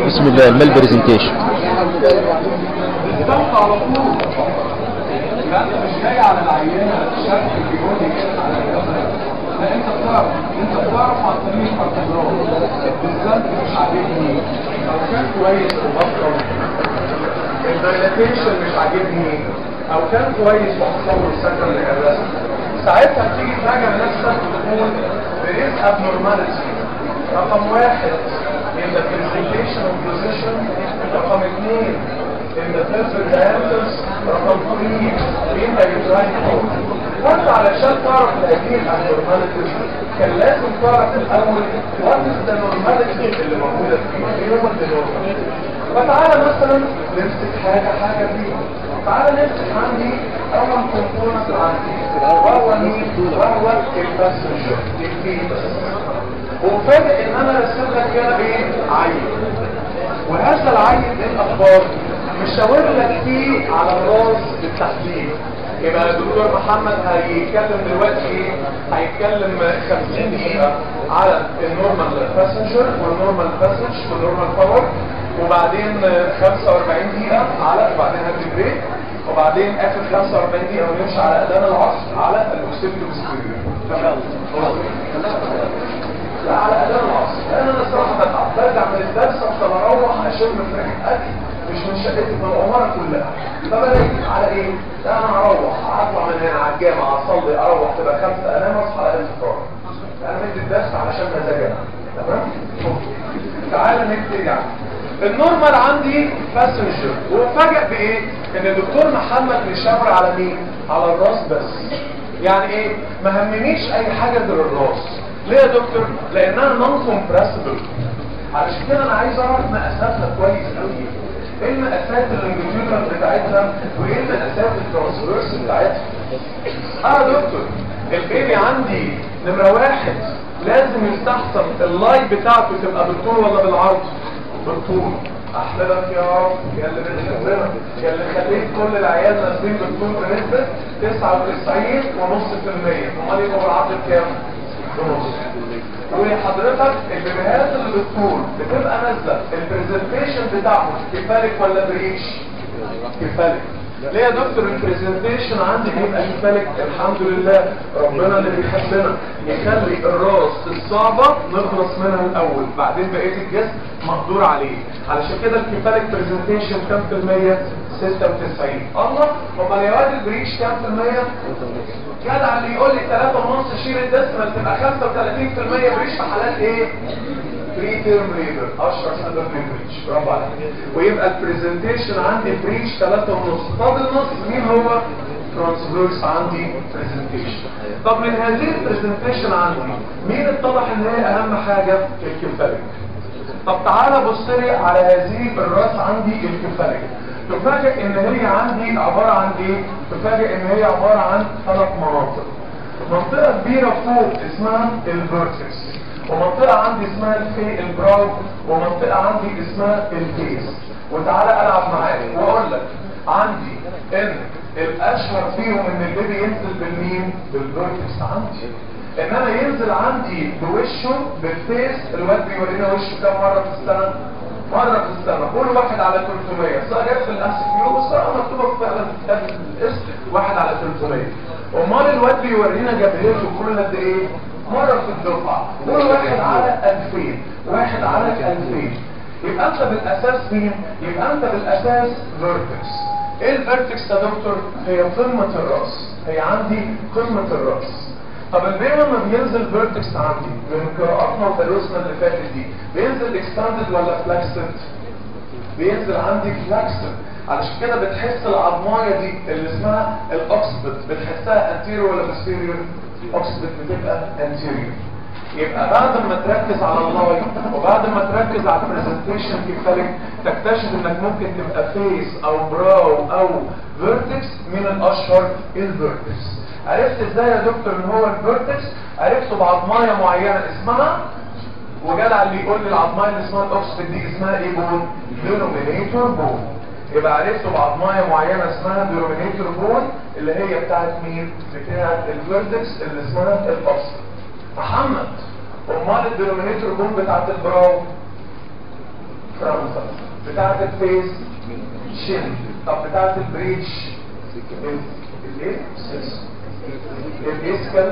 بسم الله المال برزنتيشن الضغط على طول يبقى انت مش جاي على العينه شكل بيقول على الجسد لا انت بتعرف انت بتعرف عن طريق الارتباط بالذات مش عاجبني لو كان كويس وبطل الدايلاتيشن مش عاجبني او كان كويس وحصل له سكن للرسم ساعتها تيجي تراجع نفسك وتقول there is abnormality رقم واحد in the presentation of position رقم اثنين in the pelvic diameters رقم 3 in the uterine cord وانت علشان تعرف هذه الابنورماليتيز كان لازم تعرف الاول what is the normality اللي موجوده فيه ايه هو النورمال فتعالى مثلا نمسك حاجه حاجه فيه تعالى نمسك عندي اول كومبوننت عندي وهو مين وهو الباسنجر الفيتس وفاجئ ان انا رسم لك كده ايه عين وهذا العين ايه الاخبار مشاور لك فيه على الراس بالتحديد يبقى الدكتور محمد هيتكلم دلوقتي ايه هيتكلم 50 دقيقة على النورمال باسنجر والنورمال باسنج والنورمال باور وبعدين 45 دقيقة على وبعدين هدي بريك وبعدين اخر 45 دقيقة ونمشي على اذان العصر على الاوسيبتو سكوير تمام لا على اذان العصر لان انا الصراحه بتعب برجع من الدرس افضل اروح اشم في ريحه اكل مش من شقتي من العماره كلها فبلاقي على ايه؟ لا انا هروح اطلع من هنا على الجامعه اصلي اروح تبقى خمسه انام اصحى على الفطار انا مدي الدرس علشان مزاجي تمام؟ تعالى نكتب يعني النورمال عندي باسنجر وفاجئ بايه؟ ان الدكتور محمد بيشاور على مين؟ على الراس بس يعني ايه؟ ما همنيش اي حاجه غير الراس ليه يا دكتور؟ لانها نون كومبريسبل علشان كده انا عايز اعرف مقاساتها كويس قوي ايه المقاسات اللونجيتودنال بتاعتها وايه المقاسات الترانسفيرس بتاعتها اه يا دكتور البيبي عندي نمره واحد لازم يستحسن اللاي بتاعته تبقى بالطول ولا بالعرض بالطول احلامك يا رب يا اللي بتحبنا يا اللي خليت كل العيال نازلين بالطول بنسبه 99 ونص في المية امال يبقى بالعرض بكام؟ ونص وحضرتك البيبيهات اللي بالطول بتبقى نازله البرزنتيشن بتاعهم كفالك ولا بريش؟ كفالك ليه يا دكتور البرزنتيشن عندي بيبقى كفالك الحمد لله ربنا اللي بيحبنا يخلي الراس الصعبه نخلص منها الاول بعدين بقيه الجسم مقدور عليه علشان كده الكفالك برزنتيشن كام في المية؟ 96 الله امال يا واد البريش كام في المية؟ جدع اللي يقول لي 3 ونص شيل الدسمة تبقى 35% بريش في حالات ايه؟ بري تيرم ليبر اشهر سبب بريش برافو عليك ويبقى البرزنتيشن عندي بريش 3 ونص فاضل نص مين هو؟ ترانسفيرس عندي برزنتيشن طب من هذه البرزنتيشن عندي مين اتضح ان هي اهم حاجة في الكفالك؟ طب تعالى بص لي على هذه الراس عندي الكفالك تفاجئ ان هي عندي عبارة عن ايه تفاجئ ان هي عبارة عن ثلاث مناطق منطقة كبيرة فوق اسمها الفيرتكس ومنطقة عندي اسمها الفي البراو ومنطقة عندي اسمها الفيس وتعالى العب معاك واقول لك عندي ان الاشهر فيهم ان البيبي ينزل بالمين بالفيرتكس عندي انما ينزل عندي بوشه بالفيس الواد بيورينا وشه كام مرة في السنة مرة في السنة كل واحد على 300 صار جت في الأس كيو بس أنا مكتوبة فعلا في كتاب الاسم واحد على 300 أمال الواد بيورينا جبهته كل قد إيه؟ مرة في الدفعة كل واحد على 2000 واحد على 2000 يبقى أنت بالأساس مين؟ يبقى أنت بالأساس فيرتكس إيه الفيرتكس يا دكتور؟ هي قمة الرأس هي عندي قمة الرأس طب البيبي لما بينزل فيرتكس عندي من قراءاتنا ودروسنا اللي فاتت دي بينزل اكستاندد ولا فلاكسد بينزل عندي فلاكسد علشان كده بتحس العظمايه دي اللي اسمها الاوكسبت بتحسها انتيريور ولا بوستيريور اوكسبت بتبقى انتيريور يبقى بعد ما تركز على اللاين وبعد ما تركز على البرزنتيشن كفالك تكتشف انك ممكن تبقى فيس او براو او فيرتكس من الاشهر الفيرتكس عرفت ازاي يا دكتور ان هو الفيرتكس عرفته بعظمايه معينه اسمها وجدع اللي يقول لي العظمايه اللي اسمها الاوكسفورد دي اسمها ايه بون دينومينيتور بون يبقى عرفته بعظمايه معينه اسمها دينومينيتور بون اللي هي بتاعت مين بتاعت الفيرتكس اللي اسمها فرونتال بتاعت الفيس شين طب بتاعت البريتش الايه الاسكال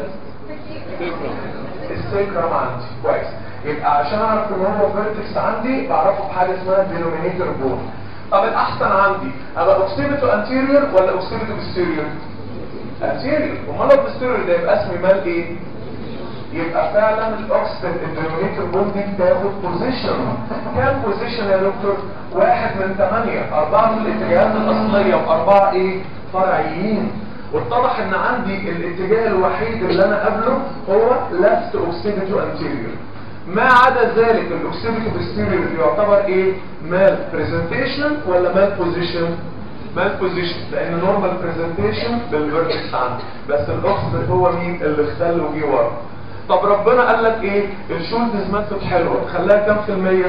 السيكرم عندي كويس يبقى عشان اعرف ان هو فيرتكس عندي بعرفه بحاجه اسمها دينومينيتور بون طب الاحسن عندي ابقى اوكسيبيتو انتيريور ولا اوكسيبيتو بوستيريور انتيريور امال لو بوستيريور ده يبقى اسمي مال ايه يبقى فعلا الاوكسيد الدينومينيتور بون دي بتاخد بوزيشن كام بوزيشن يا دكتور واحد من ثمانية اربعة من الاتجاهات الاصلية واربعة ايه فرعيين واتضح ان عندي الاتجاه الوحيد اللي انا قبله هو left occipital anterior ما عدا ذلك الاوكسيبيتو posterior يعتبر ايه مال بريزنتيشن ولا مال بوزيشن مال بوزيشن لان نورمال بريزنتيشن بالفيرتكس عندي بس الاوكسيبيت هو مين اللي اختل وجي ورا طب ربنا قال لك ايه الشولدز ماتت حلوه خلاها كام في الميه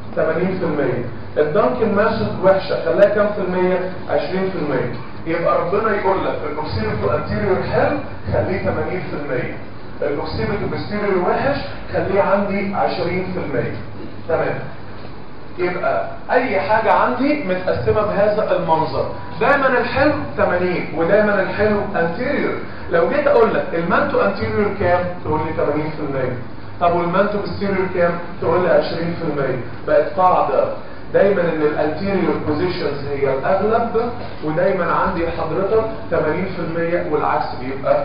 80% الدانكن ماشت وحشه خلاها كام في الميه 20% يبقى ربنا يقول لك الاوكسيبيتو انتيريور حلو خليه 80% الاوكسيبيتو بوستيريور وحش خليه عندي 20% تمام يبقى اي حاجة عندي متقسمة بهذا المنظر دايما الحلو 80 ودايما الحلو انتيريور لو جيت اقول لك المانتو انتيريور كام تقول لي 80% طب والمانتو بوستيريور كام تقول لي 20% بقت قاعدة دايما ان الانتيريور بوزيشنز هي الاغلب ودايما عندي حضرتك 80% والعكس بيبقى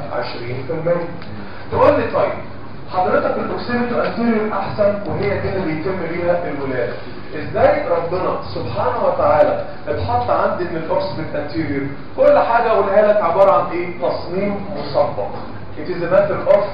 20% تقول لي طيب حضرتك الاوكسيمتو انتيريور احسن وهي دي اللي بيتم بيها الولاده ازاي ربنا سبحانه وتعالى اتحط عندي ان الاوكسيمت انتيريور كل حاجه اقولها لك عباره عن ايه تصميم مسبق it is a matter of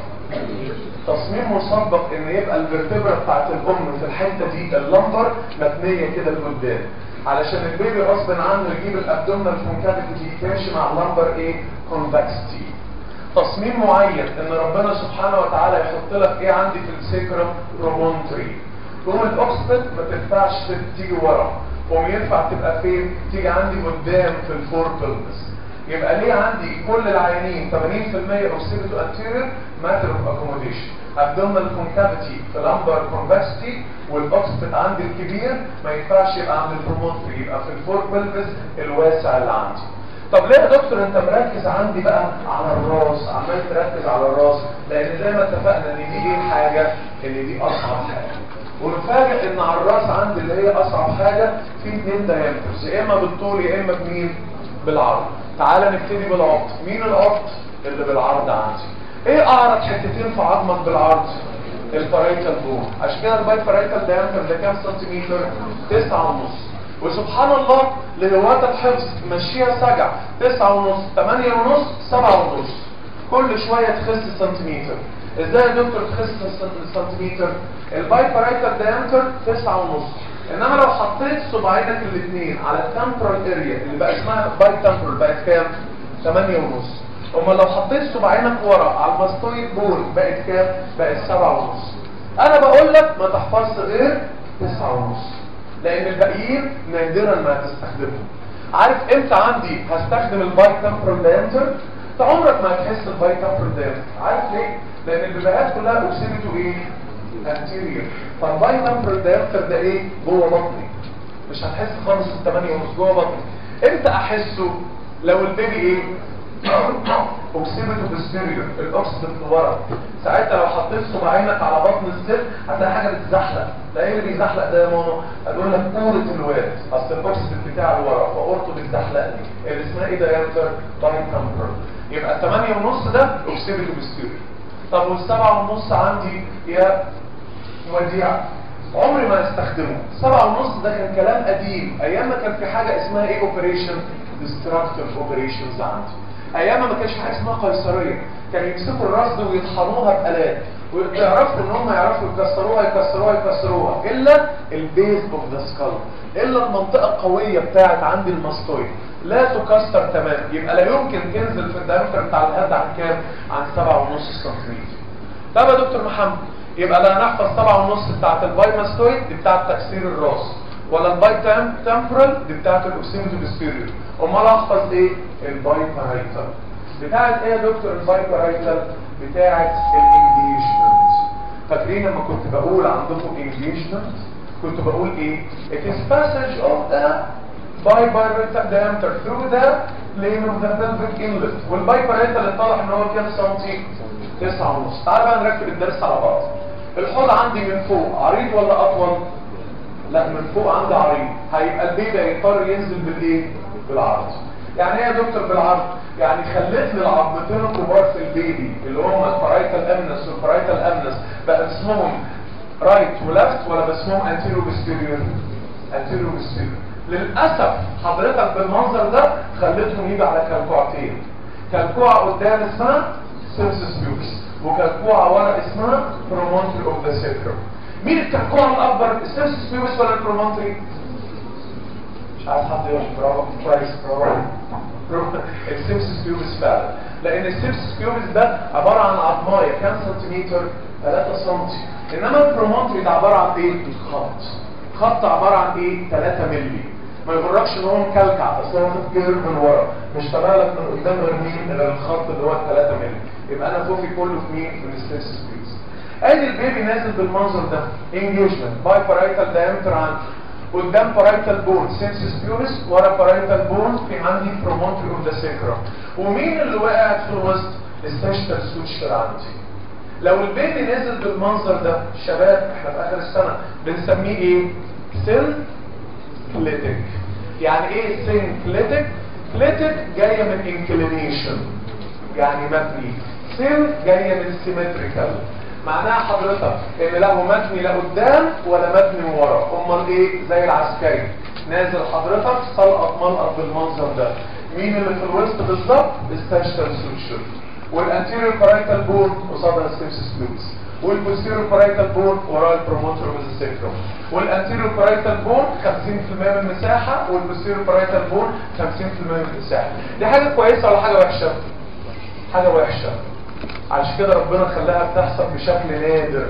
تصميم مسبق ان يبقى الفرتبرا بتاعت الام في الحته دي اللمبر مبنيه كده لقدام علشان البيبي غصب عنه يجيب الابدومينال كونكافيتي ماشي مع اللمبر ايه كونفكستي تصميم معين ان ربنا سبحانه وتعالى يحط لك ايه عندي في السيكرم رومونتري تقوم الاوكسبت ما تنفعش تيجي ورا قوم ينفع تبقى فين تيجي عندي قدام في الفور بلبس يبقى ليه عندي كل العيانين 80% اوكسيبيتو انتيريور ماتر اوف اكوموديشن ابدومينال كونكافيتي في لامبر كونفكستي والاوكسبت عندي الكبير ما ينفعش يبقى عند البرومونتري يبقى في الفور بلبس الواسع اللي عندي طب ليه يا دكتور انت مركز عندي بقى على الراس عمال تركز على الراس لان زي ما اتفقنا ان دي ايه حاجه ان دي اصعب حاجه ونفاجئ ان على الراس عندي اللي هي اصعب حاجه في اثنين دايمترز يا اما بالطول يا اما بمين بالعرض تعالى نبتدي بالعرض مين العرض اللي بالعرض عندي ايه اعرض حتتين في عظمك بالعرض البارايتال بون عشان كده الباي بارايتال دايمتر ده كام سنتيمتر تسعة ونص وسبحان الله لهواة الحفظ مشيها سجع تسعة ونص تمانية ونص سبعة ونص كل شوية تخس سنتيمتر ازاي يا دكتور تخس سنتيمتر الباي بارايتال دايمتر تسعة ونص انما لو حطيت صباعينك الاثنين على التمبرال اريا اللي بقى اسمها باي تمبرال بقت كام 8 ونص اما لو حطيت صباعينك ورا على الماستويد بول بقت كام بقت 7 ونص انا بقول لك ما تحفظش غير 9 ونص لان الباقيين نادرا ما هتستخدمهم عارف امتى عندي هستخدم الباي تمبرال دايمتر انت عمرك ما هتحس الباي تمبرال دايمتر عارف ليه لان البيبيهات كلها اوكسيدتو ايه انتيريور فالباي تمبرال دايمتر ده ايه جوه بطني مش هتحس خالص الثمانية ونص جوه بطني امتى احسه لو البيبي ايه اوكسيدتو بوستيريور الاوكسيدت لورا ساعتها لو حطيت صباعينك على بطن الست هتلاقي حاجه بتزحلق ده ايه اللي بيزحلق ده يا ماما اقول لك قوه الواد اصل الاوكسيدت بتاع لورا فقورته بتزحلقني اللي اسمها ايه دايمتر باي تمبرال يبقى الثمانية ونص ده اوكسيدتو بوستيريور طب والسبعة ونص عندي يا وديع عمري ما استخدمه سبعة ونص ده كان كلام قديم ايام ما كان في حاجة اسمها ايه اوبريشن ديستراكتيف اوبريشنز عندي ايام ما كانش حاجة اسمها قيصرية كانوا يمسكوا الراس دي ويطحنوها بآلات ويعرفوا ان هم يعرفوا يكسروها يكسروها يكسروها الا البيز اوف ذا سكال الا المنطقة القوية بتاعت عندي الماستويد لا تكسر تماما يبقى لا يمكن تنزل في الدايمتر بتاع الهد عن كام عن سبعة ونص سنتيمتر طب يا دكتور محمد يبقى لا نحفظ سبعة ونص بتاعت الباي ماستويد دي بتاعت تكسير الراس ولا الباي تام تمبرال دي بتاعت الاوكسيمتو بسبيريور امال احفظ ايه الباي بارايتال بتاعت ايه يا دكتور الباي بارايتال بتاعت الانجيجمنت فاكرين لما كنت بقول عندكم انجيجمنت كنت بقول ايه it is passage of the biparietal diameter through the plane of the pelvic inlet والبايباريتال اتضح ان هو كام سنتي 9 ونص تعال بقى نركب الدرس على بعض الحوض عندي من فوق عريض ولا اطول لا من فوق عندي عريض هيبقى البيبي هيضطر ينزل بالايه بالعرض يعني ايه يا دكتور بالعرض يعني خليت لي العظمتين الكبار في البيبي اللي هم البرايتال امنس والبرايتال امنس بقى اسمهم رايت ولفت ولا باسمهم انتيرو بوستيريور انتيرو بوستيريور للاسف حضرتك بالمنظر ده خليتهم يجي على كلكوعتين كلكوعه قدام اسمها سيرسس بيوكس وكلكوعه ورا اسمها برومونتري اوف ذا سيكرم مين الكلكوعه الاكبر السيرسس بيوكس ولا البرومونتري مش عايز حد يقول برافو كويس برافو السيرسس بيوكس فعلا لان السيرسس بيوكس ده عباره عن عظمايه كام سنتيمتر 3 سم انما البرومونتري ده عباره عن ايه خط خط عباره عن ايه 3 مللي ما يغركش ان هو مكلكع بس هو واخد جير من ورا مش طالع لك من قدام غير مين غير الخط اللي هو 3 مللي يبقى انا خوفي كله في مين في الستيسس بيوز ادي البيبي نازل بالمنظر ده انجيجمنت باي بارايتال دايمتر عندي قدام بارايتال بون سينسس بيورس ورا بارايتال بون في عندي برومونتري اوف ذا سيكرا ومين اللي وقعت في الوسط السيشتال سوتشر عندي لو البيبي نزل بالمنظر ده شباب احنا في اخر السنه بنسميه ايه سن كليتك يعني ايه سين كليتك كليتك جايه من انكلينيشن يعني مبني سين جايه من سيمتريكال معناها حضرتك ان لا هو مبني لا قدام ولا مبني ورا امال ايه زي العسكري نازل حضرتك سلقط ملقط بالمنظر ده مين اللي في الوسط بالظبط الساشتال سوتشر والانتيريور بارايتال بون قصادها السيبسس فلوس والبوستيريور بارايتال بون وراه البروموتور والسيكروم والانتيريور بارايتال بون 50% من المساحه والبوستيريور بارايتال بون 50% من المساحه دي حاجه كويسه ولا حاجه وحشه حاجه وحشه عشان كده ربنا خلاها بتحصل بشكل نادر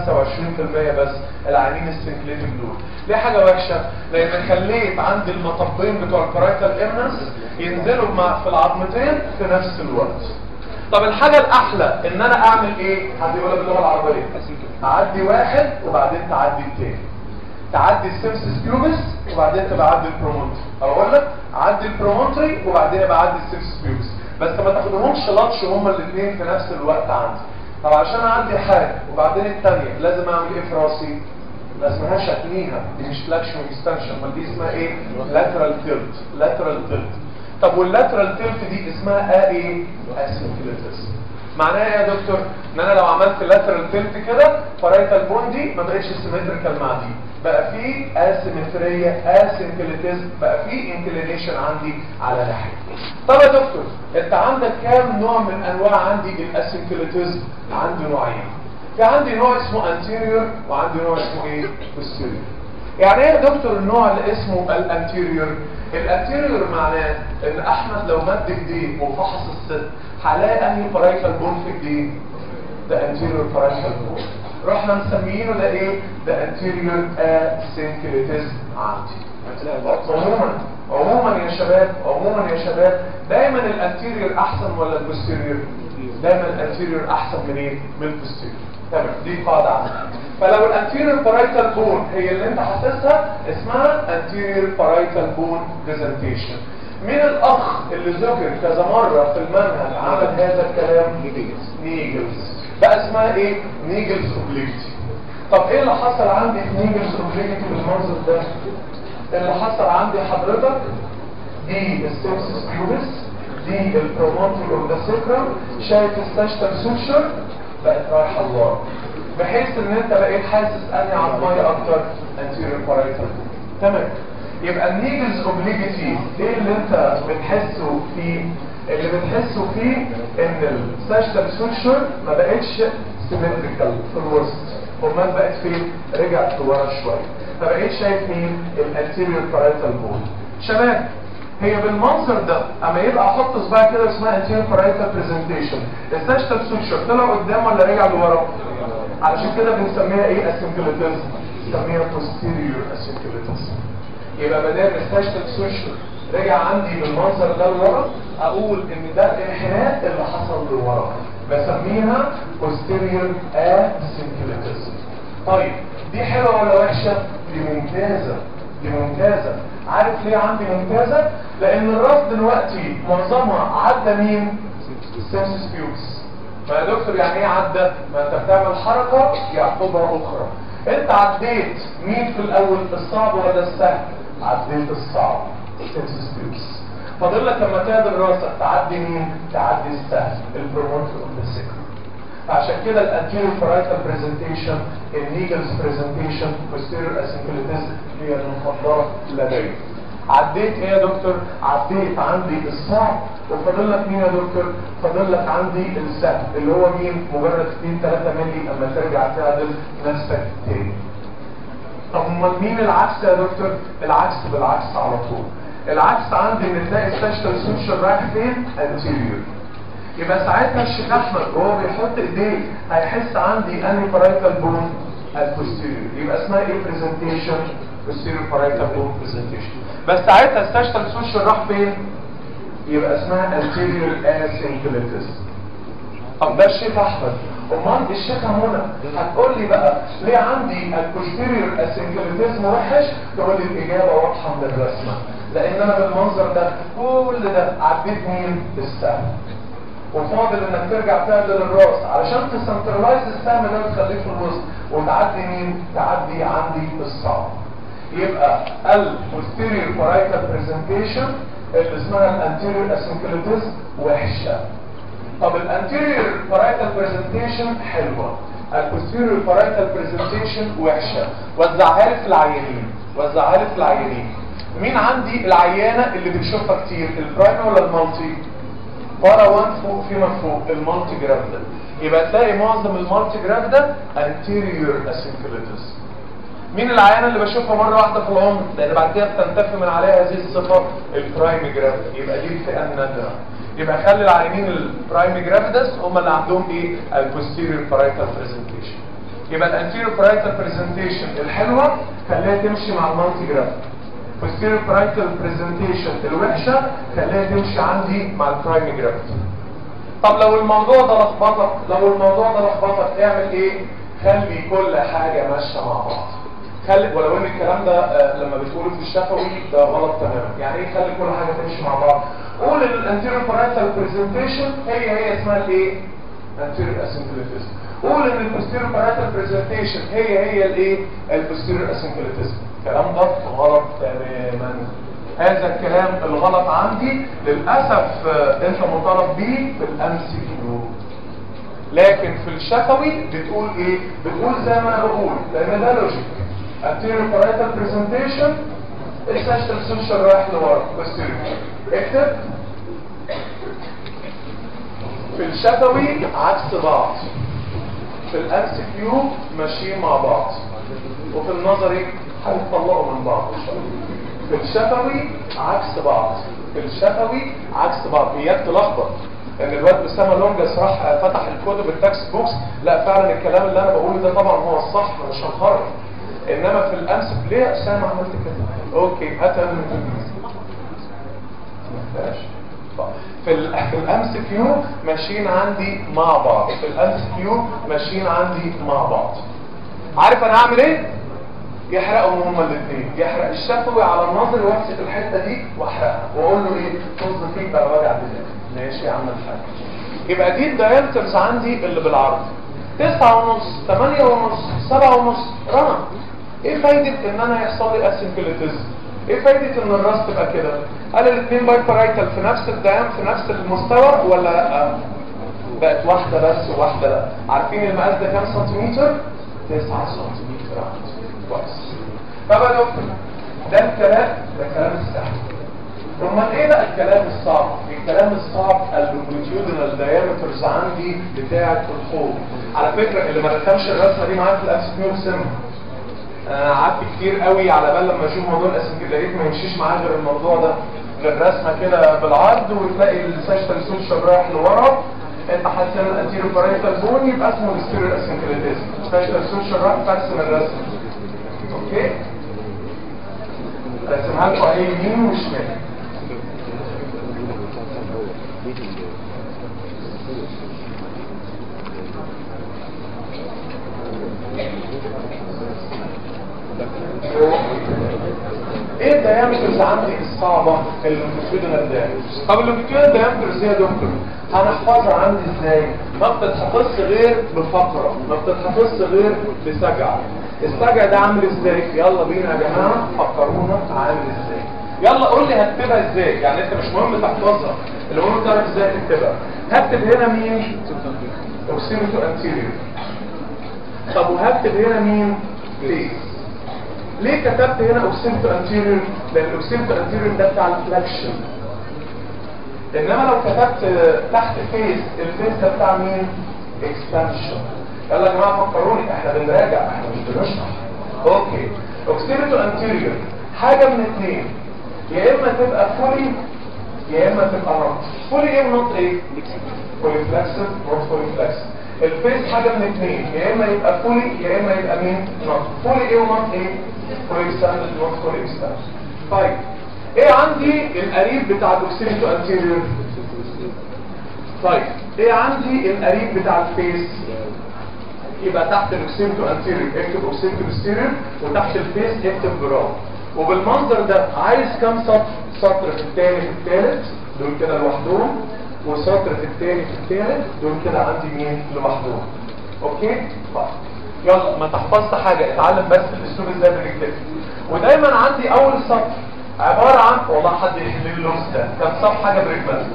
25% بس العيانين السنكليتيك دول ليه حاجه وحشه لان خليت عندي المطبين بتوع البارايتال امنس ينزلوا مع في العظمتين في نفس الوقت طب الحاجة الأحلى إن أنا أعمل إيه؟ حد يقولها باللغة العربية أعدي واحد وبعدين تعدي التاني تعدي السيمسس بيوبس وبعدين تبقى عدي البرومونتري أو أقول لك عدي البرومونتري وبعدين ابقى عدي السيمسس بيوبس بس ما تاخدهمش لطش هما الاثنين في نفس الوقت عندي طب عشان أعدي حاجة وبعدين التانية لازم أعمل إيه في راسي؟ ما اسمهاش اتنيها دي مش فلاكشن واكستنشن امال دي اسمها ايه؟ لاترال تيلت لاترال تيلت طب واللاترال تيلت دي اسمها ايه اسينكليتس معناها ايه يا دكتور ان انا لو عملت لاترال تيلت كده فرايتال بون دي ما بقتش سيمتريكال مع دي بقى في اسيمتريه اسينكليتس بقى في انكلينيشن عندي على ناحيه طب يا دكتور انت عندك كام نوع من انواع عندي الاسينكليتس عندي نوعين في عندي نوع اسمه anterior وعندي نوع اسمه ايه posterior يعني ايه يا دكتور النوع اللي اسمه الانتيريور الانتيريور معناه ان احمد لو مد ايديه وفحص الست هلاقي انهي بارايتال بون في ايديه ده انتيريور بارايتال بون رحنا مسميينه ده ايه ده انتيريور اسينكليتيز عندي عموما عموما يا شباب عموما يا شباب دايما الانتيريور احسن ولا البوستيريور دايما الانتيريور احسن من ايه من البوستيريور تمام دي قاعده عامه فلو الانتيريور بارايتال بون هي اللي انت حاسسها اسمها انتيريور بارايتال بون برزنتيشن مين الاخ اللي ذكر كذا مره في المنهج عمل هذا الكلام نيجلز بقى اسمها ايه نيجلز اوبليكتي طب ايه اللي حصل عندي في نيجلز اوبليكتي بالمنظر ده اللي حصل عندي حضرتك دي السيمسس بيوبس دي البرومونتري اوف ذا سيكرم شايف الساشتال سوشر بقت رايحه لورا بحيث ان انت بقيت حاسس اني عظمايه اكتر anterior parietal تمام يبقى النيجلز اوبليجيتي ايه اللي انت بتحسه فيه اللي بتحسه فيه ان الساشتال سوشر ما بقتش سيمتريكال في الوسط امال بقت فين رجعت لورا شويه فبقيت شايف مين الانتيريور باريتال بول شباب هي بالمنظر ده اما يبقى احط صباع كده اسمها anterior parietal presentation الساشتال سوتشر طلع قدام ولا رجع لورا علشان كده بنسميها ايه اسينكليتيزم بنسميها posterior اسينكليتيزم يبقى ما دام الساشتال سوتشر رجع عندي بالمنظر ده لورا اقول ان ده الانحناء اللي حصل لورا بسميها posterior اسينكليتيزم طيب دي حلوه ولا وحشه دي ممتازه دي ممتازه عارف ليه عندي ممتازه لان الراس دلوقتي معظمها عدى مين سيمسس بيوس فيا دكتور يعني ايه عدى ما انت بتعمل حركه يعقبها اخرى انت عديت مين في الاول الصعب ولا السهل عديت الصعب سيمسس بيوس فاضل لك لما تعدل راسك تعدي مين تعدي السهل البرومونتر اوف ذا سيكل عشان كده الانتيريور بارايتال برزنتيشن النيجلز برزنتيشن posterior اسنكليتيزم هي المفضله لدي عديت ايه يا دكتور عديت عندي الصعب وفاضل لك مين يا دكتور فاضل لك عندي السهل اللي هو مين مجرد 2 3 مللي اما ترجع تعدل نفسك تاني طب امال مين العكس يا دكتور العكس بالعكس على طول العكس عندي ان تلاقي الساشتال سوشيال رايح فين anterior يبقى ساعتها الشيخ احمد وهو بيحط ايديه هيحس عندي اني بارايتال بون البوستيريور يبقى اسمها ايه برزنتيشن posterior بارايتال بون برزنتيشن بس ساعتها الساشتال سوشيال راح فين يبقى اسمها anterior asynclitis طب ده الشيخ احمد امال الشيخه منى هتقول لي بقى ليه عندي البوستيريور اسنكليتيزم وحش تقول لي الاجابه واضحه من الرسمه لان انا بالمنظر ده كل ده عديت مين السهم وفاضل انك ترجع تعدل الراس علشان تسنترلايز السهم ده وتخليه في الوسط وتعدي مين تعدي عندي الصعب يبقى البوستيريور بارايتال برزنتيشن اللي اسمها الانتيريور اسنكليتيزم وحشه طب الانتيريور بارايتال برزنتيشن حلوه البوستيريور بارايتال برزنتيشن وحشه وزعها لي في العيانين وزعها لي في العيانين مين عندي العيانه اللي بنشوفها كتير البرايم ولا المالتي بارا 1 فوق فيما فوق المالتي جرافيدا يبقى تلاقي معظم المالتي جرافيدا انتيريور اسنكليتس مين العيانه اللي بشوفها مره واحده في العمر لان بعد كده بتنتفي من عليها هذه الصفه البرايم جرافيدا يبقى دي الفئه النادره يبقى خلي العيانين البرايم جرافيدس هم اللي عندهم ايه البوستيريور بارايتال برزنتيشن يبقى الانتيريور بارايتال برزنتيشن الحلوه خليها تمشي مع المالتي جرافيدا posterior parietal presentation الوحشة خليها تمشي عندي مع البرايم جرافيتي طب لو الموضوع ده لخبطك لو الموضوع ده لخبطك اعمل ايه خلي كل حاجة ماشية مع بعض خلي ولو ان الكلام ده آه لما بتقوله في الشفوي ده غلط تماما يعني ايه خلي كل حاجة تمشي مع بعض قول ان الانتيريور parietal presentation هي هي اسمها الايه anterior asynclitism قول ان البوستيريور parietal presentation هي هي الايه البوستيريور asynclitism الكلام ده غلط تماما هذا الكلام الغلط عندي للأسف انت مطالب بيه في الام سي كيو لكن في الشفوي بتقول ايه بتقول زي ما انا بقول لان ده لوجيك anterior parietal presentation الساشتال سوشيال رايح لورا posterior اكتب في الشفوي عكس بعض في الام سي كيو ماشيين مع بعض وفي النظري هيتطلقوا من بعض ان شاء الله في الشفوي عكس بعض في الشفوي عكس بعض اياك تلخبط ان الواد بسامة لونجس راح فتح الكتب التكست بوكس لا فعلا الكلام اللي انا بقوله ده طبعا هو الصح مش هنخرج انما في الامس ليه يا اسامه عملت كده اوكي هات في ال في الامس كيو ماشيين عندي مع بعض في الامس كيو ماشيين عندي مع بعض عارف انا هعمل ايه يحرقهم هما الاثنين يحرق الشفوي على الناظر وامسك الحته دي واحرقها واقول له ايه طز فيك بقى وجع دماغ ماشي يا عم الحاج يبقى دي الدايركترز عندي اللي بالعرض تسعة ونص تمانية ونص سبعة ونص رنا ايه فايدة ان انا يحصل لي اسنكليتيزم ايه فايدة ان الراس تبقى كده هل الاثنين باي بارايتال في نفس الديام في نفس المستوى ولا لا بقت واحدة بس وواحدة لا عارفين المقاس ده كام سنتيمتر 9 سنتيمتر كويس طب يا دكتور ده الكلام ده كلام السهل امال ايه بقى الكلام الصعب الكلام الصعب اللونجيتيودنال دايمترز عندي بتاعه الحوض على فكره اللي ما رسمش الرسمه دي معايا في الاسكيور سم انا قعدت كتير قوي على بال لما اشوف موضوع الاسكيور لقيت ما يمشيش معايا غير الموضوع ده غير رسمه كده بالعرض وتلاقي الساشتال سوشيال رايح لورا انت حاسس ان الانتيريور باريتال بون يبقى اسمه الستيريو اسنكليتيزم الساشتال سوشيال رايح ترسم الرسم اوكي رسمها لكم ايه يمين وشمال الفاليوز عندي الصعبه اللونجيتيودنال دايمتر طب اللونجيتيودنال دايمتر ازاي يا دكتور هنحفظها عندي ازاي ما بتتحفظش غير بفقره ما بتتحفظش غير بسجع السجع ده عامل ازاي يلا بينا يا جماعه فكرونا عامل ازاي يلا قول لي هكتبها ازاي يعني انت مش مهم تحفظها المهم تعرف ازاي تكتبها هكتب هنا مين اوكسيمتو انتيريور طب وهكتب هنا مين فيس ليه كتبت هنا اوكسيمتو انتيريور لان الاوكسيمتو انتيريور ده بتاع الفلكشن انما لو كتبت تحت فيس الفيس ده بتاع مين اكستنشن يلا يا جماعه فكروني احنا بنراجع احنا مش بنشرح اوكي اوكسيمتو انتيريور حاجه من اثنين يا اما تبقى فولي يا اما تبقى نوت فولي ايه ونوت ايه فولي فلكسد نوت فولي فلكسد الفيس حاجه من اثنين يا اما يبقى فولي يا اما يبقى مين نوت فولي ايه ونوت ايه فولي اكستندد نوت فولي اكستندد طيب ايه عندي القريب بتاع الاوكسيمتو انتيريور طيب ايه عندي القريب بتاع الفيس يبقى تحت الاوكسيمتو انتيريور اكتب اوكسيمتو انتيريور وتحت الفيس اكتب براو وبالمنظر ده عايز كام سطر سطر في الثاني في الثالث دول كده لوحدهم وسطر في الثاني في الثالث دول كده عندي مين لوحدهم اوكي طيب يلا ما تحفظش حاجه اتعلم بس الاسلوب ازاي بنكتب ودايما عندي اول سطر عباره عن والله حد يحل لي اللغز ده كان صف حاجه بريجماتيك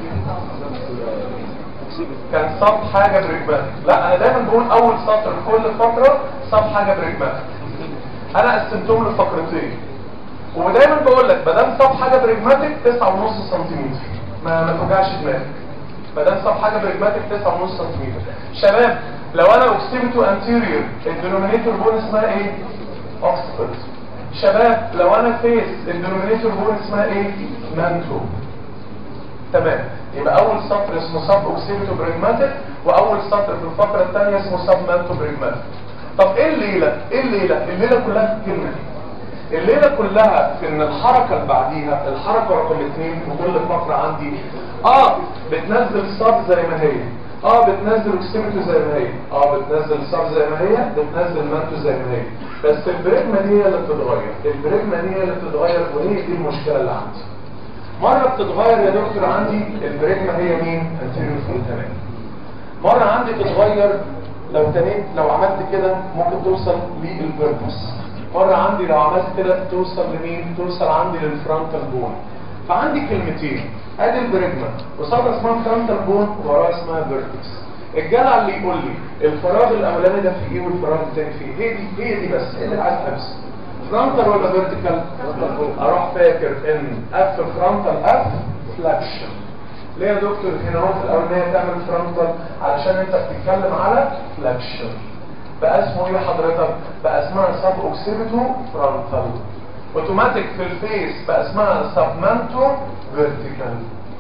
كان صف حاجه بريجماتيك لا انا دايما بقول اول سطر كل فتره صف حاجه بريجماتيك انا قسمتهم لفقرتين ودايما بقول لك ما دام صف حاجه بريجماتيك 9.5 سم ما ما توجعش دماغك ما دام صف حاجه بريجماتيك 9.5 سم شباب لو انا اوكسيمتو انتيريور الدينومينيتور بون اسمها ايه اوكسفورد شباب لو انا فيس الدينومينيتور بون اسمها ايه مانتو تمام يبقى اول سطر اسمه سب اوكسيمتو بريجماتيك واول سطر في الفقره الثانيه اسمه سب مانتو بريجماتيك طب ايه الليله ايه الليله الليله كلها في الكلمه دي الليلة كلها في ان الحركة اللي بعديها الحركة رقم اثنين في كل فقرة عندي اه بتنزل صاب زي ما هي اه بتنزل اكستيميتو زي ما هي اه بتنزل صاب زي ما هي بتنزل مانتو زي ما هي بس البريجما دي هي اللي بتتغير البريجما دي هي اللي بتتغير وهي دي المشكلة اللي عندي مرة بتتغير يا دكتور عندي البريجما هي مين؟ انتيريور فونتانين مرة عندي تتغير لو تنيت لو عملت كده ممكن توصل للبربس مرة عندي لو عملت كده توصل لمين توصل عندي للفرونتال بون فعندي كلمتين ادي البريجما وصابة اسمها فرونتال بون ووراها اسمها فيرتكس الجدع اللي يقول لي الفراغ الاولاني ده في ايه والفراغ الثاني في ايه هي دي هي دي بس ايه اللي عايز حفظ فرونتال ولا فيرتيكال اروح فاكر ان اف فرونتال اف فلاكشن ليه يا دكتور هنا هو في الاولانيه تعمل فرونتال علشان انت بتتكلم على فلاكشن بقى اسمه ايه حضرتك بقى اسمها سب اوكسيبيتو فرونتال اوتوماتيك في الفيس بقى اسمها سبمانتو فيرتيكال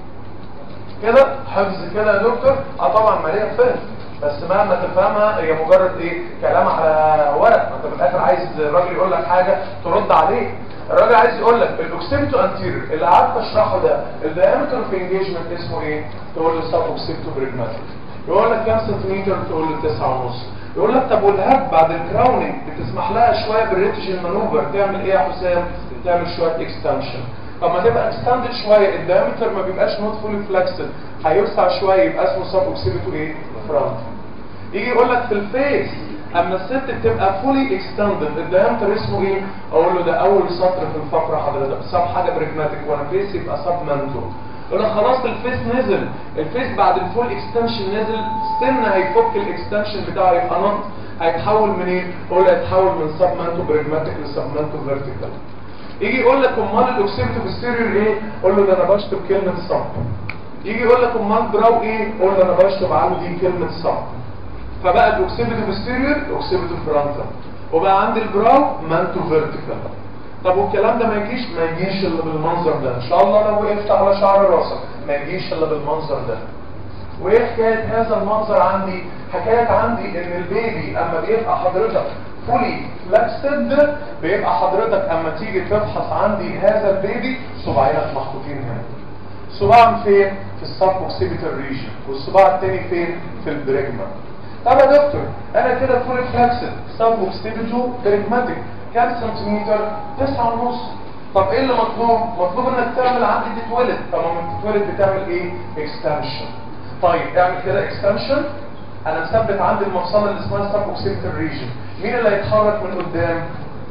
كده حفظ كده يا دكتور اه طبعا مليئه فهم بس مهما تفهمها هي مجرد ايه كلام على ورق ما انت في الاخر عايز الراجل يقول لك حاجه ترد عليه الراجل عايز يقول لك الاوكسيبتو انتيريور اللي قعدت اشرحه ده الدايمتر في انجيجمنت اسمه ايه تقول له سب اوكسيبتو بريجماتيك يقول لك كام سنتيمتر تقول له 9 ونص يقول لك طب والهاب بعد الكراوننج بتسمح لها شويه بالريتجن مانوفر تعمل ايه يا حسام تعمل شويه اكستنشن طب ما تبقى اكستندد شويه الدايمتر ما بيبقاش نوت فولي فلكسد هيوسع شويه يبقى اسمه سب اوكسيبتو ايه فرونت يجي يقول لك في الفيس اما الست بتبقى فولي اكستندد الدايمتر اسمه ايه اقول له ده اول سطر في الفقره حضرتك سب حاجه بريجماتيك وانا فيس يبقى سب مانتو يقول لك خلاص الفيس نزل الفيس بعد الفول اكستنشن نزل سن هيفك الاكستنشن بتاعه يبقى نط هيتحول من ايه اقول له هيتحول من سب مانتو بريجماتيك لسب مانتو فيرتيكال يجي يقول لك امال الاوكسيبتو بوستيريور ايه قول له ده انا بشطب كلمه صب يجي يقول لك امال براو ايه قول له انا بشطب عندي كلمه صب فبقى الاوكسيبتو بوستيريور اوكسيبتو فرونتال وبقى عندي البراو مانتو فيرتيكال طب والكلام ده ما يجيش ما يجيش الا بالمنظر ده ان شاء الله لو وقفت على شعر راسك ما يجيش الا بالمنظر ده وايه حكايه هذا المنظر عندي حكايه عندي ان البيبي اما بيبقى حضرتك فولي فلاكسد بيبقى حضرتك اما تيجي تفحص عندي هذا البيبي صباعينك محطوطين هنا صباع فين في السب اوكسيبيتال ريجن والصباع الثاني فين في البريجما طب يا دكتور انا كده فولي فلاكسد سب اوكسيبيتو بريجماتيك كام سنتيمتر تسعة ونص طب ايه اللي مطلوب مطلوب انك تعمل عندي تتولد طب لما تتولد بتعمل ايه اكستنشن طيب اعمل كده اكستنشن انا مثبت عندي المفصله اللي اسمها سب اوكسيبتال ريجن مين اللي هيتحرك من قدام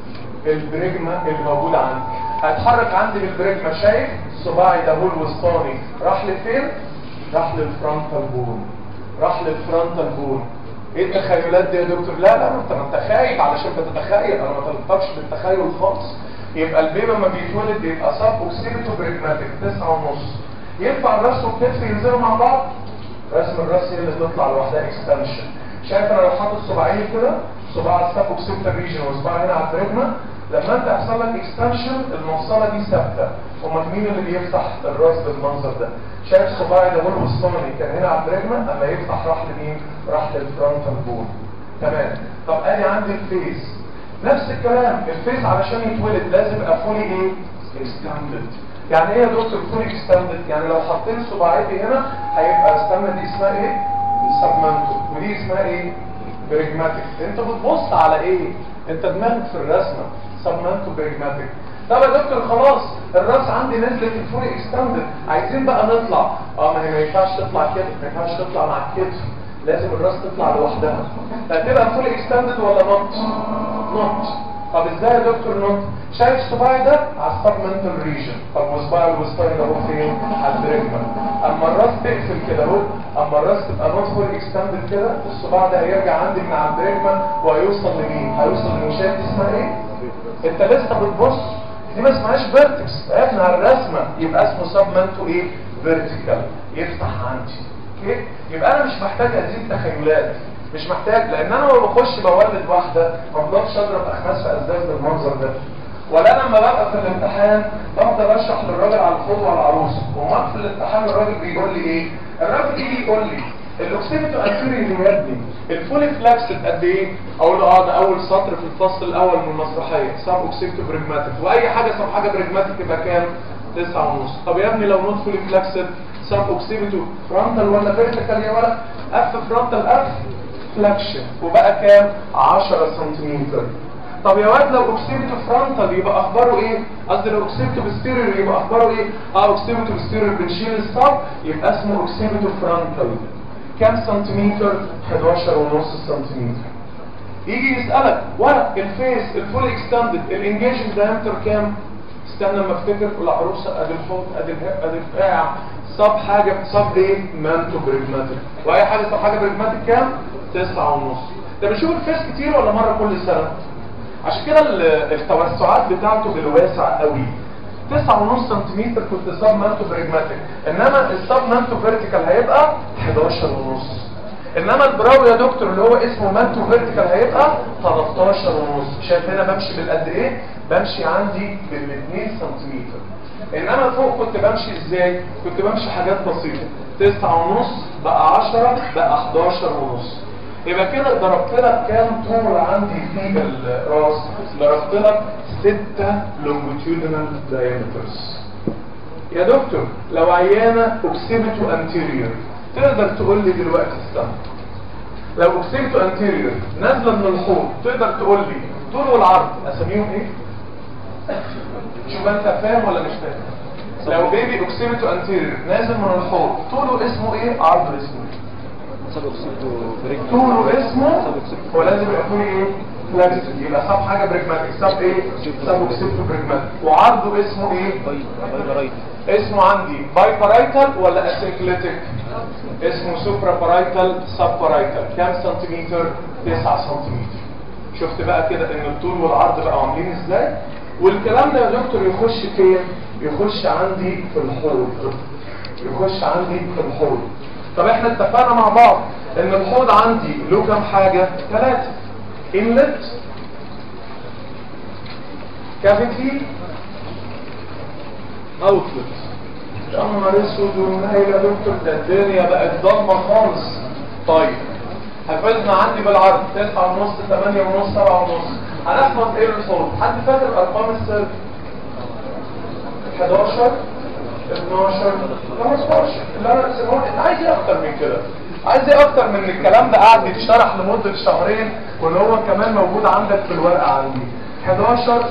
البريجما اللي موجود عندي هيتحرك عندي بالبريجما شايف صباعي ده هو الوسطاني راح لفين راح للفرونتال بون راح للفرونتال بون ايه التخيلات دي يا دكتور لا لا انت ما انت خايف علشان تتخيل انا ما طلبتكش بالتخيل خالص يبقى البيبي لما بيتولد بيبقى سب اوكسيبتو بريجماتيك تسعة ونص ينفع الراس والكتف ينزلوا مع بعض رسم الراس هي اللي تطلع لوحدها اكستنشن شايف انا لو حاطط صباعين كده صباع السب اوكسيبتال ريجن وصباع هنا على البريجما لما انت يحصل لك اكستنشن المفصله دي ثابته امال مين اللي بيفتح الراس بالمنظر ده شايف صباعي ده هو الوسطاني كان هنا على البريجما اما يفتح راح لمين راح للفرونتال بون تمام طب ادي عندي الفيس نفس الكلام الفيس علشان يتولد لازم يبقى فولي ايه اكستندد يعني ايه يا دكتور فولي اكستندد يعني لو حطيت صباعيتي هنا هيبقى استنى دي اسمها ايه سبمنتو ودي اسمها ايه بريجماتيك انت بتبص على ايه انت دماغك في الرسمه سبمنتو بريجماتيك طب يا دكتور خلاص الراس عندي نزلت الفولي اكستندد عايزين بقى نطلع اه ما هي ما ينفعش تطلع كده ما ينفعش تطلع مع الكتف لازم الراس تطلع لوحدها هتبقى فولي اكستندد ولا نوت نوت طب ازاي يا دكتور نوت شايف صباعي ده على السبمنتال ريجن طب وصباعي الوسطاني ده هو فين على البريجما اما الراس تقفل كده اهو اما الراس تبقى نوت فولي اكستندد كده الصباع ده هيرجع عندي من على البريجما وهيوصل لمين هيوصل لمين شايف دي اسمها ايه انت لسه بتبص دي ما اسمهاش فيرتكس احنا على الرسمه يبقى اسمه سبمنتو ايه فيرتيكال يفتح عندي اوكي يبقى انا مش محتاج ازيد تخيلات مش محتاج لان انا لما بخش بولد واحده ما بفضلش اضرب اخماس في ازاز بالمنظر ده ولا انا لما ببقى في الامتحان بفضل اشرح للراجل على الخوض وعلى العروسه وما في الامتحان الراجل بيقول لي ايه الراجل يجي يقول لي الاوكسيمتو انتيريور يا ابني الفولي فلاكسد قد ايه اقول له اه ده اول سطر في الفصل الاول من المسرحيه سب اوكسيمتو بريجماتيك واي حاجه سب حاجه بريجماتيك تبقى كام تسعة ونص طب يا ابني لو نوت فولي فلاكسد سب اوكسيمتو فرونتال ولا فيرتيكال يا ولد اف فرونتال اف فلاكشن وبقى كام 10 سنتيمتر طب يا واد لو اوكسيمتو فرونتال يبقى اخباره ايه قصدي لو اوكسيمتو بستيريور يبقى اخباره ايه اه اوكسيمتو بستيريور بنشيل الصب يبقى اسمه اوكسيمتو فرونتال كام سنتيمتر 11 ونص سنتيمتر يجي يسألك ورق الفيس الفول اكستندد الانجيجنج دايمتر كام استنى لما افتكر العروسه ادي الحوض ادي الهق ادي الفقاع صب حاجه صب ايه مانتو بريجماتيك واي حاجه صب حاجه بريجماتيك كام تسعة ونص ده بنشوف الفيس كتير ولا مره كل سنه عشان كده ال- التوسعات بتاعته بالواسع قوي تسعة ونص سنتيمتر كنت سب مانتو بريجماتيك انما السب مانتو فيرتيكال هيبقى 11 ونص انما البراو يا دكتور اللي هو اسمه مانتو فيرتيكال هيبقى 13 ونص شايف هنا بمشي بالقد ايه بمشي عندي بال 2 سنتيمتر انما فوق كنت بمشي ازاي كنت بمشي حاجات بسيطه 9 ونص بقى 10 بقى 11 ونص يبقى كده ضربت لك كام طول عندي في الراس ضربت لك 6 لونجيتيودينال دايمترز يا دكتور لو عيانه اوكسيبيتو انتيريور تقدر تقول لي دلوقتي استنى لو اوكسيبيتو انتيريور نازله من الحوض تقدر تقول لي طول والعرض اسميهم ايه شوف انت فاهم ولا مش فاهم لو بيبي اوكسيبيتو انتيريور نازل من الحوض طوله اسمه ايه عرضه اسمه ايه سب اوكسيدو بريك طوله اسمه هو لازم يبقى طوله ايه فلاكسد يبقى صاب حاجه بريجماتيك صاب ايه صاب اوكسيبتو بريجماتيك وعرضه اسمه ايه باي باي رايت اسمه عندي باي بارايتال ولا اسيكليتيك اسمه سوبرا بارايتال سب بارايتال كام سنتيمتر 9 سنتيمتر شفت بقى كده ان الطول والعرض بقوا عاملين ازاي والكلام ده يا دكتور يخش فين يخش عندي في الحوض يخش عندي في الحوض طب احنا اتفقنا مع بعض ان الحوض عندي له كام حاجه ثلاثه انلت كافيتي اوتلت يا نهار اسود ونايل يا دكتور ده الدنيا بقت ضلمه خالص طيب حفظنا عندي بالعرض 9 ونص 8 ونص 7 ونص هنحفظ ايه الصوت حد فاكر ارقام السر 11 12 15 اللي انا رسمهم انت عايز ايه اكتر من كده عايز ايه اكتر من الكلام ده قاعد يتشرح لمده شهرين وان هو كمان موجود عندك في الورقه عندي 11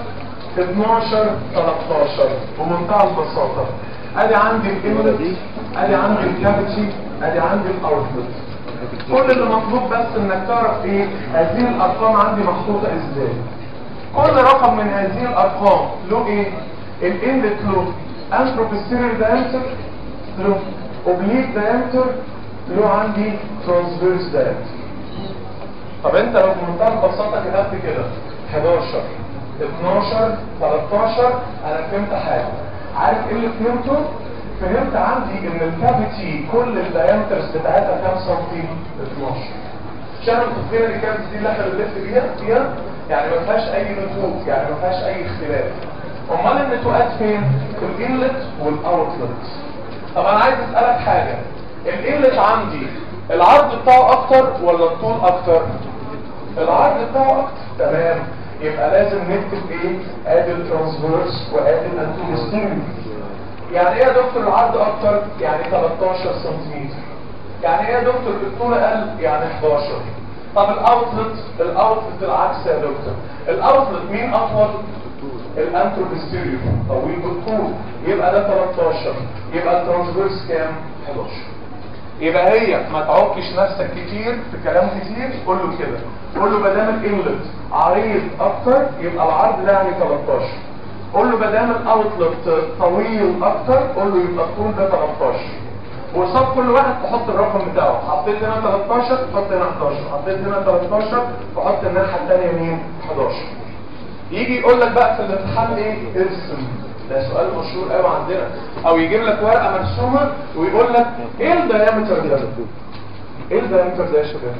12 13 بمنتهى البساطه ادي عندي الانلت ادي عندي الكافيتي ادي عندي الاوتلت كل اللي مطلوب بس انك تعرف ايه هذه الارقام عندي محطوطه ازاي كل رقم من هذه الارقام له ايه الانلت له انتروبستيريور دايمتر له اوبليك دايمتر له عندي ترانسفيرس دايمتر طب انت لو بمنتهى البساطه كتبت كده 11 12 13 انا فهمت حاجه عارف ايه اللي فهمته فهمت عندي ان الكافيتي كل الدايمترز بتاعتها كام سنتي 12 عشان متفقين ان الكافيتي دي اللي احنا بنلف بيها فيها يعني ما فيهاش اي نتوء يعني ما فيهاش اي اختلاف امال النتوءات فين في الانلت والاوتلت طب انا عايز اسالك حاجه الانلت عندي العرض بتاعه اكتر ولا الطول اكتر العرض بتاعه اكتر تمام يبقى لازم نكتب ايه ادي الترانسفيرس وادي الانتروستيريور يعني ايه يا دكتور العرض اكتر يعني 13 سنتيمتر يعني ايه يا دكتور الطول اقل يعني 11 طب الاوتلت الاوتلت العكس يا دكتور الاوتلت مين اطول الانتروبستيريور طويل بالطول يبقى ده 13 يبقى الترانسفيرس كام 11 يبقى هي ما تعكش نفسك كتير في كلام كتير قول له كده قول له ما دام الانلت عريض اكتر يبقى العرض ده يعني 13 قول له ما دام الاوتلت طويل اكتر قول له يبقى الطول ده 13 وقصاد كل واحد تحط الرقم بتاعه حطيت هنا 13 تحط هنا 11 حطيت هنا 13 تحط الناحيه الثانيه مين 11 يجي يقول لك بقى في الامتحان ايه ارسم ده سؤال مشهور قوي عندنا او يجيب لك ورقه مرسومه ويقول لك ايه الدايمتر ده ايه الدايمتر ده يا شباب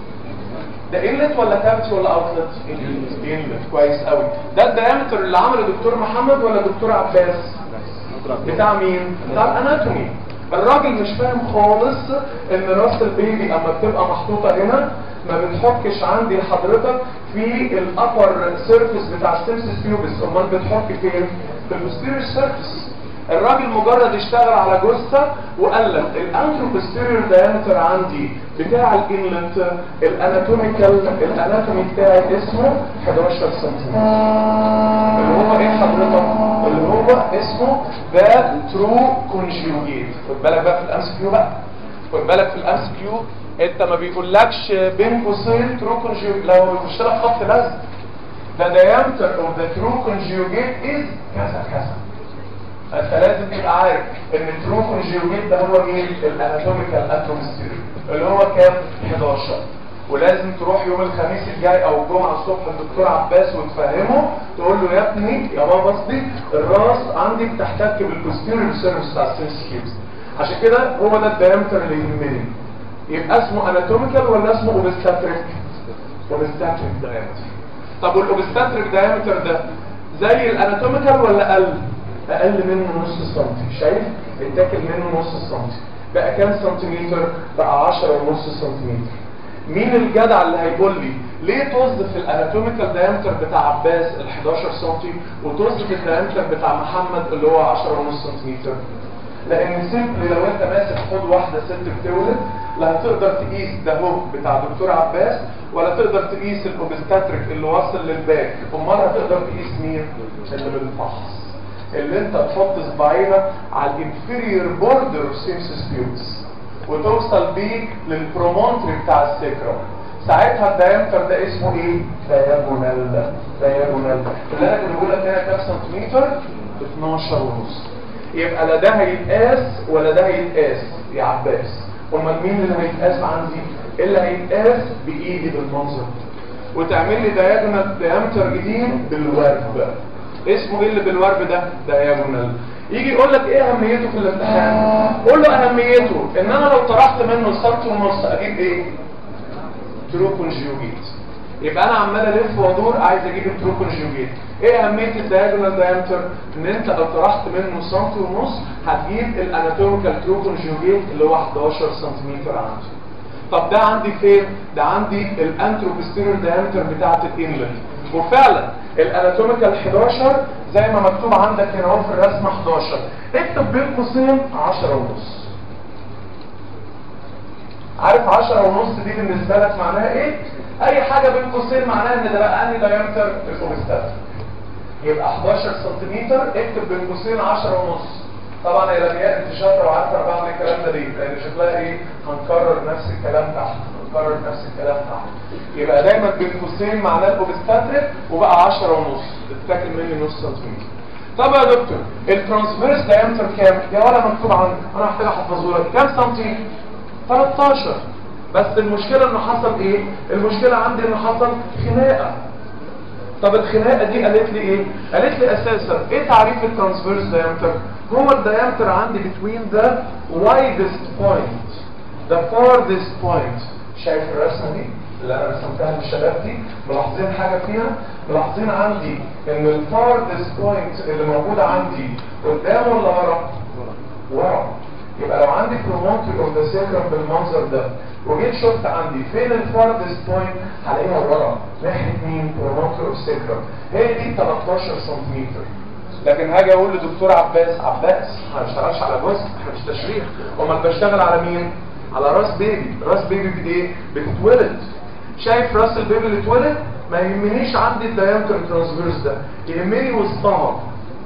ده انلت ولا كافيتي ولا اوتلت انلت كويس قوي ده الدايمتر اللي عمله دكتور محمد ولا دكتور عباس بتاع مين بتاع الاناتومي الراجل مش فاهم خالص ان راس البيبي اما بتبقى محطوطه هنا ما بتحكش عندي حضرتك في الابر سيرفيس بتاع السيمسيس بيوبس امال بتحك فين في البوستيريور سيرفيس الراجل مجرد اشتغل على جثه وقال لك الانتروبوستيريور دايمتر عندي بتاع الانلت الاناتوميكال الاناتومي بتاعي اسمه 11 سم اللي هو ايه حضرتك اللي هو اسمه ذا ترو كونجيوجيت خد بالك بقى في الامس كيو بقى خد بالك في الامس كيو انت ما بيقولكش بين قوسين ترو كونجيوجيت لو بتشتغل خط لزق the diameter of the true conjugate is كذا كذا انت لازم تبقى عارف ان الترو كونجيوجيت ده هو مين الاناتوميكال اترومستيري اللي هو كام 11 ولازم تروح يوم الخميس الجاي او الجمعه الصبح للدكتور عباس وتفهمه تقول له يا ابني يا بابا قصدي الراس عندي بتحتك بالبوستيريور سيرفيس بتاع السنسكيبس عشان كده هو ده الدايمتر اللي يهمني يبقى اسمه اناتوميكال ولا اسمه اوبستاتريك اوبستاتريك دايمتر طب والاوبستاتريك دايمتر ده زي الاناتوميكال ولا اقل اقل منه نص سنتي شايف اتاكل منه نص سنتي بقى كام سنتيمتر بقى 10 ونص سنتيمتر مين الجدع اللي هيقول لي ليه توظف الاناتوميكال دايمتر بتاع عباس ال 11 سم وتوظف الدايمتر بتاع محمد اللي هو 10 ونص سنتيمتر لان سيمبلي لو انت ماسك حوض واحده ست بتولد لا هتقدر تقيس ده هو بتاع دكتور عباس ولا تقدر تقيس الاوبستاتريك اللي واصل للباك امال هتقدر تقيس مين اللي بالفحص اللي انت تحط صباعينك على الانفيريور بوردر اوف سيمسيس بيوتس وتوصل بيه للبرومونتري بتاع السكرم ساعتها الدايمتر ده اسمه ايه؟ دايجونال دايجونال اللي انا كنت بقول لك هنا كام سنتيمتر؟ 12 ونص يبقى لا ده هيتقاس ولا ده هيتقاس يا عباس امال مين اللي هيتقاس عندي؟ اللي هيتقاس بايدي بالمنظر وتعمل لي دايجونال دايمتر جديد بالورب اسمه ايه اللي بالورب ده؟ دايجونال يجي يقول لك ايه اهميته في الامتحان قول له اهميته ان انا لو طرحت منه سنتي ونص اجيب ايه ترو كونجيوجيت يبقى انا عمال الف وادور عايز اجيب الترو كونجيوجيت ايه اهميه الدايجونال دايمتر ان انت لو طرحت منه سنتي ونص هتجيب الاناتوميكال ترو كونجيوجيت اللي هو 11 سنتيمتر عندي طب ده عندي فين ده عندي الانتروبستيريور دايمتر بتاعه الانلت وفعلا الاناتوميكال 11 زي ما مكتوب عندك هنا اهو في الرسمه 11 اكتب بين قوسين 10 ونص عارف 10 ونص دي بالنسبه لك معناها ايه اي حاجه بين قوسين معناها ان ده بقى انهي دايمتر الاوبستاتريك يبقى 11 سنتيمتر اكتب بين قوسين 10 ونص طبعا يا لمياء انت شاطره وعارفه انا بعمل الكلام ده ليه لان شكلها ايه هنكرر نفس الكلام تحت هنكرر نفس الكلام تحت يبقى دايما بين قوسين معناه الاوبستاتريك وبقى 10 ونص تتاكل مني نص سنتيمتر طب يا دكتور الترانسفيرس دايمتر كام يا ولا مكتوب عندي انا محتاج احفظه لك كام سنتي 13 بس المشكله انه حصل ايه المشكله عندي انه حصل خناقه طب الخناقه دي قالت لي ايه قالت لي اساسا ايه تعريف الترانسفيرس دايمتر هو الدايمتر عندي between the widest point the farthest point شايف الرسمه دي اللي انا رسمتها للشباب دي ملاحظين حاجه فيها ملاحظين عندي ان الفاردست بوينت اللي موجوده عندي قدام ولا ورا ورا يبقى لو عندي برومونتري اوف ذا سيكرم بالمنظر ده وجيت شفت عندي فين الفاردست بوينت هلاقيها ورا ناحيه مين برومونتري اوف سيكرم هي دي 13 سنتيمتر لكن هاجي اقول لدكتور عباس عباس ما بشتغلش على جزء احنا مش تشريح امال بشتغل على مين على راس بيبي راس بيبي بايه بتتولد شايف راس البيبي اللي اتولد ما يهمنيش عندي الدايمتر ترانسفيرس ده يهمني وسطها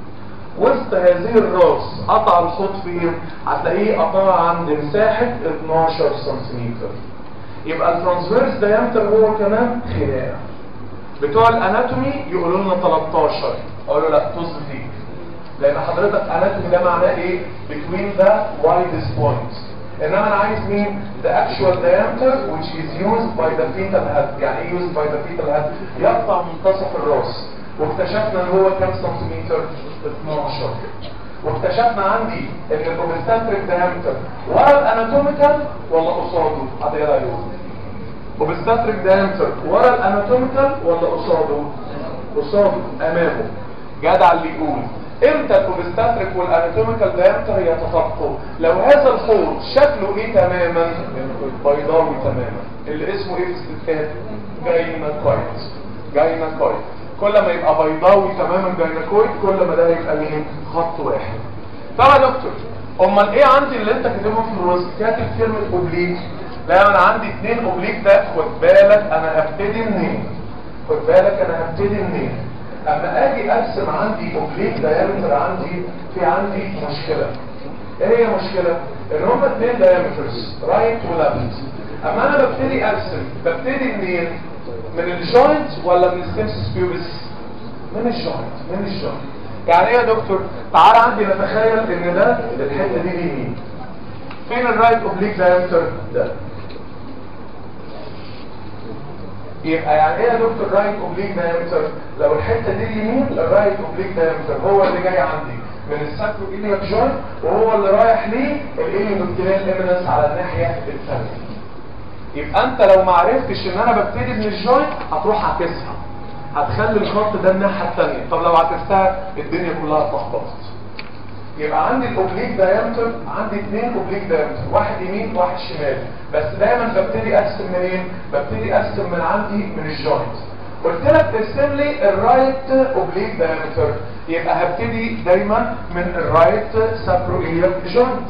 وسط هذه الراس قطع الخط فين هتلاقيه قطع عند مساحة 12 سنتيمتر يبقى الترانسفيرس دايمتر هو كمان خناقة بتوع الاناتومي يقولوا لنا 13 اقول له لا طز فيك لان حضرتك اناتومي ده معناه ايه between the widest points انما انا عايز مين the actual diameter which is used by the fetal head يعني ايه used by the fetal head يقطع منتصف الراس واكتشفنا ان هو كام سنتيمتر 12 واكتشفنا عندي ان الاوبستاتريك دايمتر ورا الاناتوميكال ولا قصاده حد ايه رايه اوبستاتريك دايمتر ورا الاناتوميكال ولا قصاده قصاده امامه جدع اللي يقول امتى الاوبستاتريك والاناتوميكال دايمتر يتفقوا لو هذا الحوض شكله ايه تماما بيضاوي تماما اللي اسمه ايه في الستات جايناكويد جايناكويد كل ما يبقى بيضاوي تماما جايناكويد كل ما ده يبقى مين خط واحد طبعا يا دكتور امال ايه عندي اللي انت كاتبه في الوسط كاتب كلمه اوبليك لا انا عندي اتنين اوبليك ده خد بالك انا هبتدي منين خد بالك انا هبتدي منين اما اجي ارسم عندي اوبليك دايمتر عندي في عندي مشكله ايه هي المشكله ان هما اتنين دايمترز رايت وليفت اما انا ببتدي ارسم ببتدي منين من الجوينت ولا من السيمسس بيوبس من الجوينت من الجوينت يعني ايه يا دكتور تعال عندي نتخيل ان ده الحته دي اليمين فين الرايت اوبليك دايمتر ده يبقى يعني ايه يا دكتور رايت اوبليك دايمتر لو الحته دي اليمين الرايت اوبليك دايمتر هو اللي جاي عندي من الساكرو إلياك جوينت وهو اللي رايح ليه الإليومنتينال إيمنس على الناحية الثانية يبقى انت لو ما عرفتش ان انا ببتدي من الجوينت هتروح عكسها هتخلي الخط ده الناحية الثانية طب لو عكستها الدنيا كلها اتلخبطت يبقى عندي الاوبليك دايمتر عندي اثنين اوبليك دايمتر واحد يمين واحد شمال بس دايما ببتدي ارسم منين ببتدي ارسم من عندي من الجوينت قلت لك ترسم لي الرايت اوبليك دايمتر يبقى هبتدي دايما من الرايت سابرو إلياك جوينت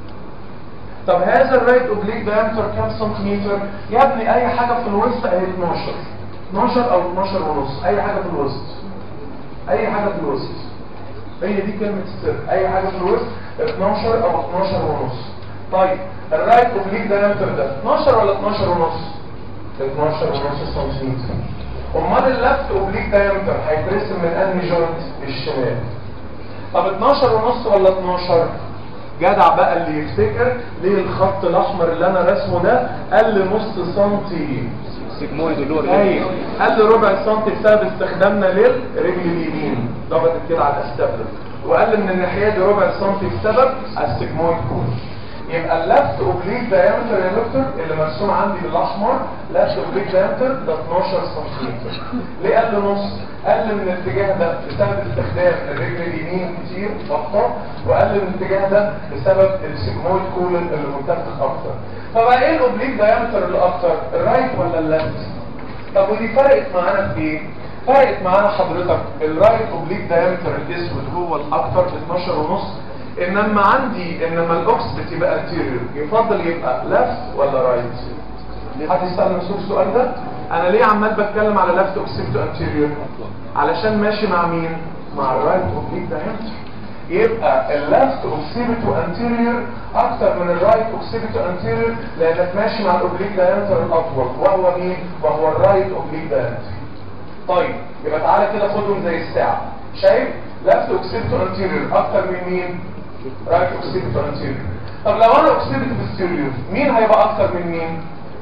طب هذا الرايت اوبليك دايمتر كام سنتيمتر يا ابني اي حاجه في الوسط اهي 12 12 او 12 ونص اي حاجه في الوسط اي حاجه في الوسط هي دي كلمه السر اي حاجه في الوسط 12 او 12 ونص طيب الرايت اوبليك دايمتر ده 12 ولا 12 ونص 12 ونص سنتيمتر امال اللفت اوبليك دايمتر هيترسم من انهي جوينت الشمال طب 12 ونص ولا 12 جدع بقى اللي يفتكر ليه الخط الاحمر اللي انا رسمه ده قل نص سنتي سيجمويد اللي هو ايوه قل ربع سنتي بسبب استخدامنا للرجل اليمين ضغطت كده على الاستابلر وقل من الناحيه دي ربع سنتي بسبب السيجمويد كول يبقى اللفت اوبليك دايمتر يا دكتور اللي مرسوم عندي بالاحمر لفت اوبليك دايمتر ده 12 سنتيمتر ليه قل نص قل من الاتجاه ده بسبب استخدام الرجل اليمين كتير اكتر وقل من الاتجاه ده بسبب السيجمويد كولن اللي منتفخ اكتر فبقى ايه الاوبليك دايمتر اللي اكتر الرايت ولا اللفت طب ودي فرقت معانا في ايه فرقت معانا حضرتك الرايت اوبليك دايمتر الاسود هو الاكتر ب 12 ونص انما عندي انما الاوكسبت يبقى انتيريور يفضل يبقى لفت ولا رايت حد يسأل نفسه السؤال ده انا ليه عمال بتكلم على لفت اوكسيبتو انتيريور علشان ماشي مع مين مع الرايت اوبليك دايمتر يبقى اللفت اوكسيبتو انتيريور اكتر من الرايت اوكسيبتو انتيريور لانك ماشي مع الاوبليك دايمتر الاطول وهو مين وهو الرايت اوبليك دايمتر طيب يبقى تعالى كده خدهم زي الساعه شايف لفت اوكسيبتو انتيريور اكتر من مين رايت اوكسيبتو انتيريور طب لو انا اوكسيبتو بوستيريور مين هيبقى اكتر من مين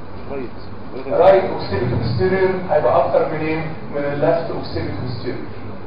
رايت رايت اوكسيبتو بوستيريور هيبقى اكتر من ايه من اللفت اوكسيبتو بوستيريور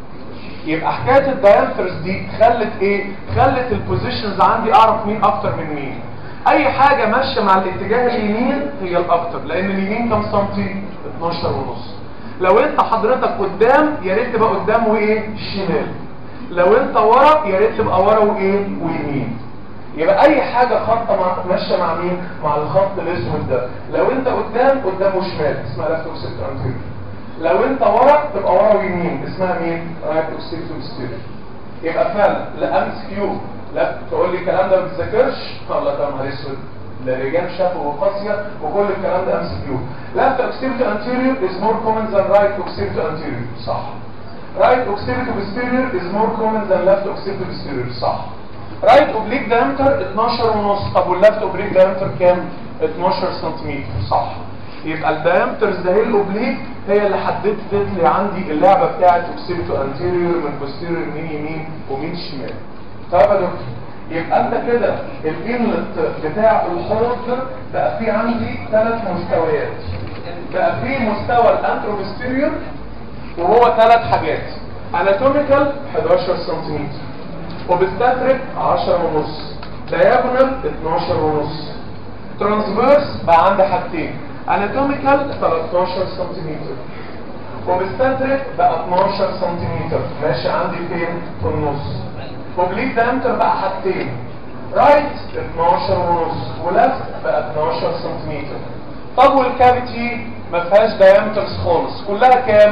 يبقى حكايه الدايمترز دي خلت ايه خلت البوزيشنز عندي اعرف مين اكتر من مين اي حاجه ماشيه مع الاتجاه اليمين هي الاكتر لان اليمين كام سنتي 12 ونص لو انت حضرتك قدام يا ريت تبقى قدام وايه شمال لو انت ورا يا ريت تبقى ورا وايه ويمين يبقى اي حاجه خط مع ماشيه مع مين مع الخط الاسود ده لو انت قدام قدام وشمال اسمها لفت اوكسيبتو انتيريور لو انت ورا تبقى ورا ويمين اسمها مين رايت اوكسيبتو بوستيريور يبقى فعلا لا امس كيو لا تقول لي الكلام ده ما بتذاكرش الله ده نهار اسود لا رجال شافوا وقاسيه وكل الكلام ده امس كيو left occipital anterior is more common than right occipital anterior صح right occipital posterior is more common than left occipital posterior صح right oblique diameter 12 ونص طب واللفت oblique diameter كام 12 سنتيمتر صح يبقى الدايمترز ده هي الاوبليك هي اللي حددت لي عندي اللعبه بتاعت اوكسيبتو انتيريور من بوستيريور مين يمين ومين شمال طب يا دكتور يبقى انت كده الانلت بتاع الحوض بقى فيه عندي ثلاث مستويات بقى فيه مستوى الانتروبوستيريور وهو ثلاث حاجات اناتوميكال 11 سنتيمتر اوبستاتريك 10 ونص دايجونال 12 ونص ترانسفيرس بقى عندي حاجتين اناتوميكال 13 سنتيمتر اوبستاتريك بقى 12 سنتيمتر ماشي عندي فين في النص اوبليك دامتر بقى حاجتين رايت 12 ونص ولفت بقى 12 سنتيمتر طب والكافيتي ما فيهاش دايمترز خالص كلها كام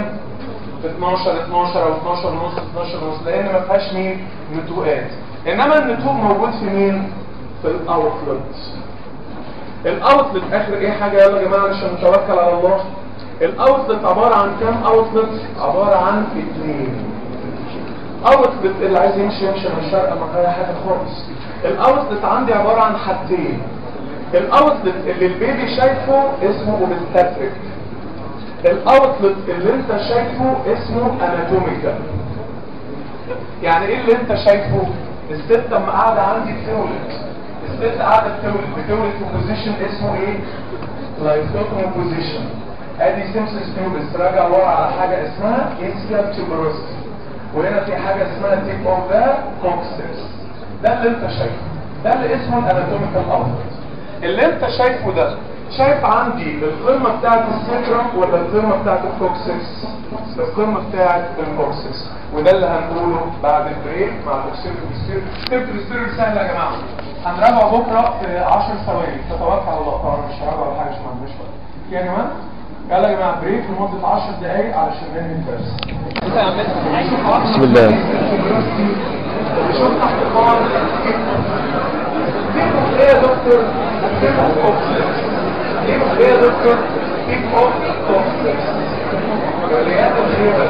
12 12 او 12 ونص 12 ونص لان ما فيهاش مين نتوءات انما النتوء موجود في مين في الاوتلت الاوتلت اخر ايه حاجه يلا يا جماعه عشان نتوكل على الله الاوتلت عباره عن كام اوتلت عباره عن اثنين اوتلت اللي عايز يمشي يمشي من الشرق ما فيها حاجه خالص الاوتلت عندي عباره عن حاجتين الاوتلت اللي البيبي شايفه اسمه اوبستاتريك الاوتلت اللي انت شايفه اسمه اناتوميكال يعني ايه اللي انت شايفه الست لما قاعده عندي بتولد الست قاعده بتولد بتولد في بوزيشن اسمه ايه لايفوتوم بوزيشن ادي سيمسس تيوبس راجع ورا على حاجه اسمها اسكاب تيوبروستي وهنا في حاجه اسمها تيب اوف ذا كوكسس ده اللي انت شايفه ده اللي اسمه الاناتوميكال اوتلت اللي انت شايفه ده شايف عندي القمة بتاعت السكرم ولا القمة بتاعت الكوكسكس القمة بتاعت الكوكسكس وده اللي هنقوله بعد البريك مع الاكسيد والستير الستير سهل يا جماعة هنراجعه بكرة في 10 ثواني تتوقع على الله طبعا مش هراجع ولا حاجة عشان ما عندناش وقت يا جماعة يلا يا جماعة بريك لمدة 10 دقايق علشان ننهي الدرس بسم الله شفنا احتقان ايه يا دكتور كيف اوف كوكسكس ايه يا دكتور كيف اوف كوكسكس عمليات الغيبة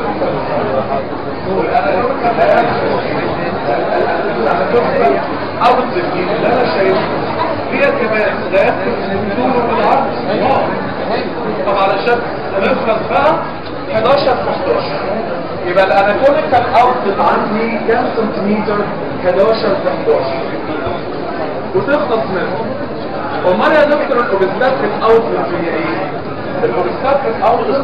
او التسجيل اللي انا شايفه فيها كمان لا يكتب الدور بالعرض طب علشان نخلص بقى 11 في 11 يبقى الاناتوميكال اوتلت عندي كام سنتيمتر 11 في 11 وتخلص منه امال يا دكتور الاوبستاتريك اوتلت هي ايه الاوبستاتريك اوتلت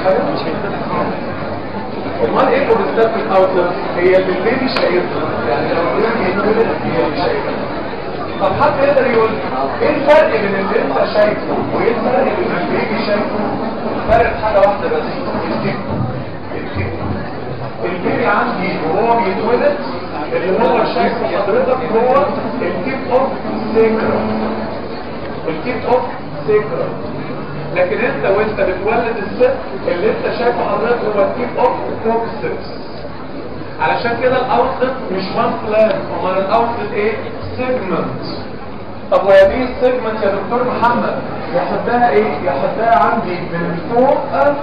امال ايه الاوبستاتريك اوتلت هي اللي البيبي شايفها يعني لو البيبي يتولد هي اللي شايفها طب حد يقدر يقول ايه الفرق بين اللي انت شايفه وايه الفرق بين اللي البيبي شايفه فرق حاجه واحده بس التيب التيب البيبي عندي وهو بيتولد اللي هو شايفه حضرتك هو التيب اوف سيكرا التيب اوف سيكرا لكن انت وانت بتولد الست اللي انت شايفه حضرتك هو التيب اوف كوكسس علشان كده الاوتلت مش وان بلان امال الاوتلت ايه سيجمنت طب وهي دي السيجمنت يا دكتور محمد يحدها ايه يحدها عندي من فوق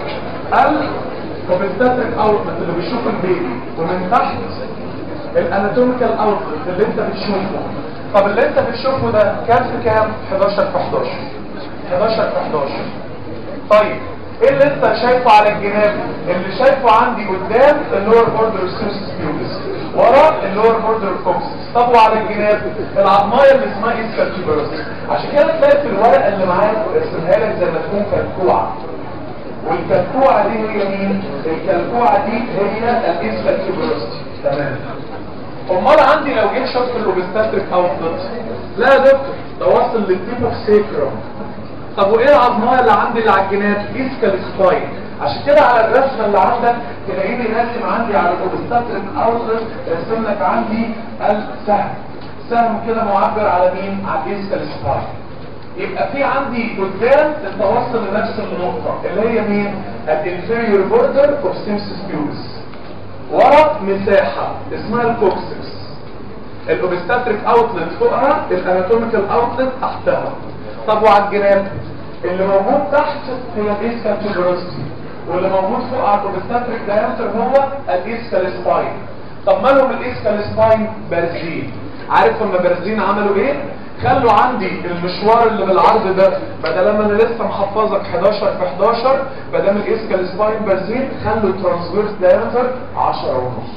الكوبستاتريك اوتلت اللي بيشوف البيبي ومن تحت الاناتوميكال اوتلت اللي انت بتشوفه طب اللي انت بتشوفه ده كام في كام 11 في 11 11 في 11 طيب ايه اللي انت شايفه على الجناب اللي شايفه عندي قدام اللور بوردر سيرسس بيوبس ورا اللور بوردر كوكسس طب وعلى الجناب العظمايه اللي اسمها اسكالتيبرس عشان كده تلاقي في الورقه اللي معاك ارسمها لك زي ما تكون كلكوعه والكلكوعه دي هي مين الكلكوعه دي هي الاسكالتيبرس تمام امال عندي لو جيت شفت الاوبستاتريك اوتلت لا يا دكتور ده واصل للتيب اوف سيكرم طب وايه العظمايه اللي عندي اللي على الجناب اسكال سباين عشان كده على الرسمه اللي عندك تلاقيني راسم عندي على الاوبستاتريك اوتلت راسم لك عندي السهم سهم كده معبر على مين على الاسكال سباين يبقى في عندي قدام التوصل لنفس النقطه اللي هي مين الانفيريور بوردر اوف سيمسس بيوبس ورا مساحة اسمها الكوكسكس الاوبستاتريك اوتلت فوقها الاناتوميكال اوتلت تحتها طب وعلى الجناب اللي موجود تحت هي الاسكال تيبروستي واللي موجود فوق على الاوبستاتريك دايمتر هو الاسكال سباين طب مالهم الاسكال سباين بارزين عارف لما بارزين عملوا ايه خلوا عندي المشوار اللي بالعرض ده بدل ما انا لسه محفظك 11 في 11 بدل الاسكال سباين بارزين خلوا الترانسفيرس دايمتر 10 ونص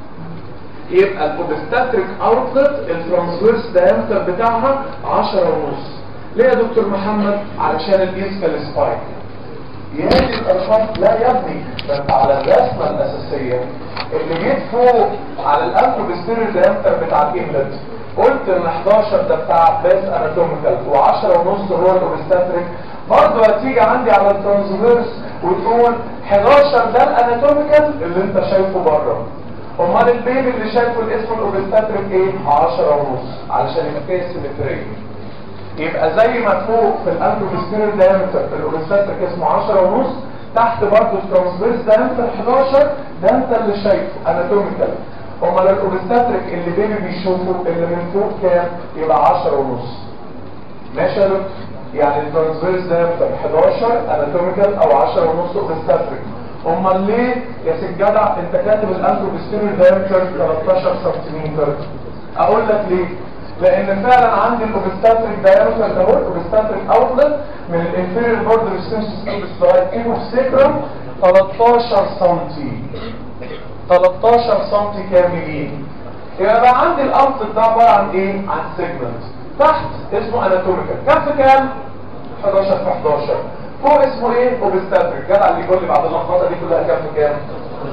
يبقى الاوبستاتريك اوتلت الترانسفيرس دايمتر بتاعها 10 ونص ليه يا دكتور محمد علشان الاسكال سباين يا دي الارقام لا يا ابني ده انت على الرسمه الاساسيه اللي جيت فوق على الانتروبستيريو دايمتر بتاع الانلت قلت ان 11 ده بتاع بيس اناتوميكال و10 ونص هو الاوبستاتريك برضه هتيجي عندي على الترانسفيرس وتقول 11 ده الاناتوميكال اللي انت شايفه بره امال البيبي اللي شايفه الاسم الاوبستاتريك ايه 10 ونص علشان يبقى فيه سيمتريه يبقى زي ما فوق في الانتروبستيريال دايمتر في الاوبستاتريك اسمه 10 ونص تحت برضه الترانسفيرس دايمتر 11 ده انت اللي شايفه اناتوميكال امال الاوبستاتريك اللي بيبي بيشوفه اللي من فوق كام يبقى 10 ونص ماشي يا دكتور يعني الترانسفيرس دايمتر 11 اناتوميكال او 10 ونص اوبستاتريك امال ليه يا سيد جدع انت كاتب الانتروبستيريال دايمتر 13 سنتيمتر اقول لك ليه لان فعلا عندي الاوبستاتريك دايمتر ده هو الاوبستاتريك اوتلت من الانفيريور بوردر سيمسس لغايه ايبو سيكرم 13 سنتي 13 سنتي كاملين يبقى بقى عندي الاوتلت ده عباره عن ايه عن سيجمنت تحت اسمه اناتوميكال كام في كام 11 في 11 فوق اسمه ايه اوبستاتريك جدع اللي يقول لي بعد اللخبطه دي كلها كام في كام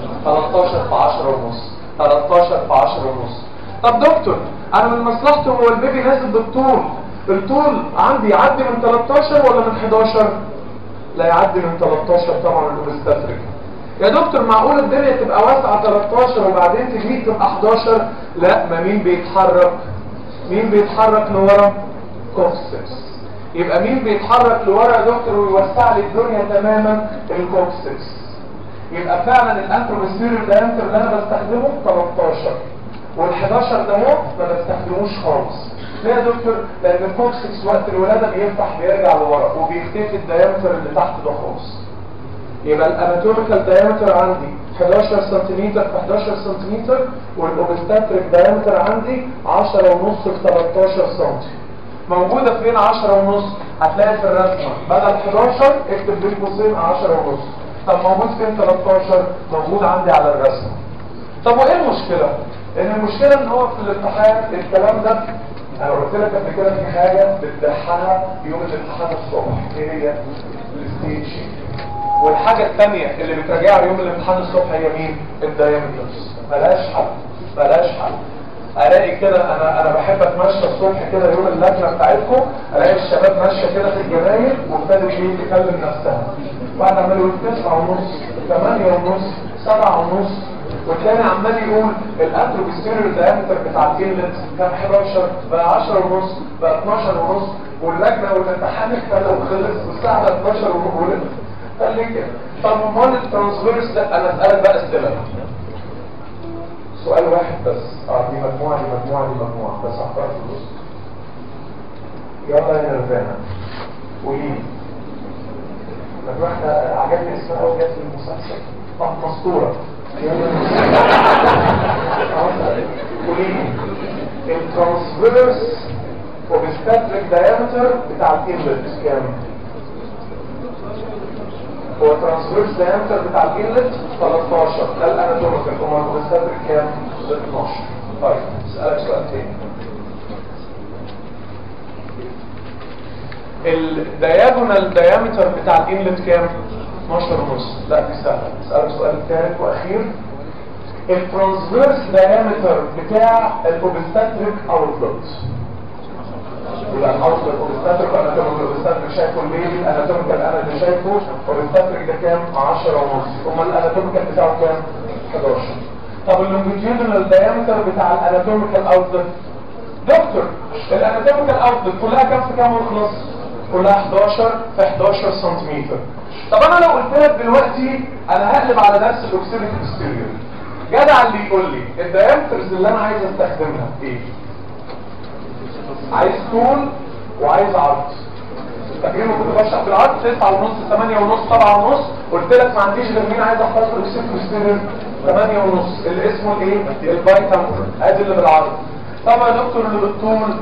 13 في 10 ونص 13 في 10 ونص طب دكتور انا من مصلحته هو البيبي نازل بالطول الطول عندي يعدي من 13 ولا من 11 لا يعدي من 13 طبعا الاوبستاتريك يا دكتور معقول الدنيا تبقى واسعه 13 وبعدين تجيب تبقى 11 لا ما مين بيتحرك مين بيتحرك لورا كوكسكس يبقى مين بيتحرك لورا يا دكتور ويوسع لي الدنيا تماما الكوكسكس يبقى فعلا الانتروبستيريال دايمتر اللي انا بستخدمه 13 وال11 ده هو ما بستخدموش خالص ليه يا دكتور لان الكوكسكس وقت الولاده بيفتح بيرجع لورا وبيختفي الدايمتر اللي تحت ده خالص يبقى الاناتوميكال دايمتر عندي 11 سنتيمتر في 11 سنتيمتر والاوبستاتريك دايمتر عندي 10 ونص في 13 سنتي موجودة فين 10 ونص هتلاقي في الرسمة بدل 11 اكتب بين قوسين 10 ونص طب موجود فين 13 موجود عندي على الرسمة طب وايه المشكلة ان المشكلة ان هو في الامتحان الكلام ده انا قلت لك قبل كده في حاجة بتضحها يوم الامتحان الصبح ايه هي الستيج والحاجة الثانية اللي بتراجعها يوم الامتحان الصبح هي مين الدايمترز ملهاش حل ملهاش حل الاقي كده انا انا بحب اتمشى الصبح كده يوم اللجنه بتاعتكم الاقي الشباب ماشيه كده في الجناين وابتدت ايه تكلم نفسها واحد عمال يقول 9 ونص 8 ونص 7 ونص والتاني عمال يقول الانتروبستيريو دايمتر بتاع الانلت كان 11 بقى 10 ونص بقى 12 ونص واللجنه والامتحان ابتدى وخلص والساعه 12 ونص قال لي كده طب امال الترانسفيرس ده انا اسالك بقى استلم سؤال واحد بس اه دي مجموعة دي مجموعة دي مجموعة بس هختار في الوسط يلا يا نرفانا قولي لما احنا عجبني اسمها قوي جت في المسلسل اه مسطوره قولي الترانسفيرس اوبستاتريك دايمتر بتاع الانلت كام؟ هو الترانسفيرس دايمتر بتاع الانلت 13 ده الاناتوميكال هو الاوبستاتريك كام؟ 12 طيب اسالك سؤال تاني الدياجونال دايمتر بتاع الانلت كام 12 ونص لا دي سهله اسالك سؤال ثالث واخير الترانسفيرس دايمتر بتاع الاوبستاتريك اوتلت يبقى الاوتلت اوبستاتريك اناتوميكال اوبستاتريك شايفه البيبي الاناتوميكال انا اللي شايفه اوبستاتريك ده كام 10 ونص امال الاناتوميكال بتاعه كام 11 طب اللونجيتيودنال دايمتر بتاع الاناتوميكال اوتلت دكتور الاناتوميكال اوتلت كلها كام في كام ونخلص كلها 11 في 11 سنتيمتر طب انا لو قلت لك دلوقتي انا هقلب على نفس الاوكسيديك ستيريو جدع اللي يقول لي الدايمترز اللي انا عايز استخدمها ايه عايز طول وعايز عرض فاكرين لما كنت بشرح بالعرض 9 ونص 8 ونص 7 ونص قلت لك ما عنديش غير مين عايز احفظ الاوكسيديك ستيريو 8 ونص اللي اسمه الايه البايتامر ادي اللي بالعرض طبعا يا دكتور اللي بالطول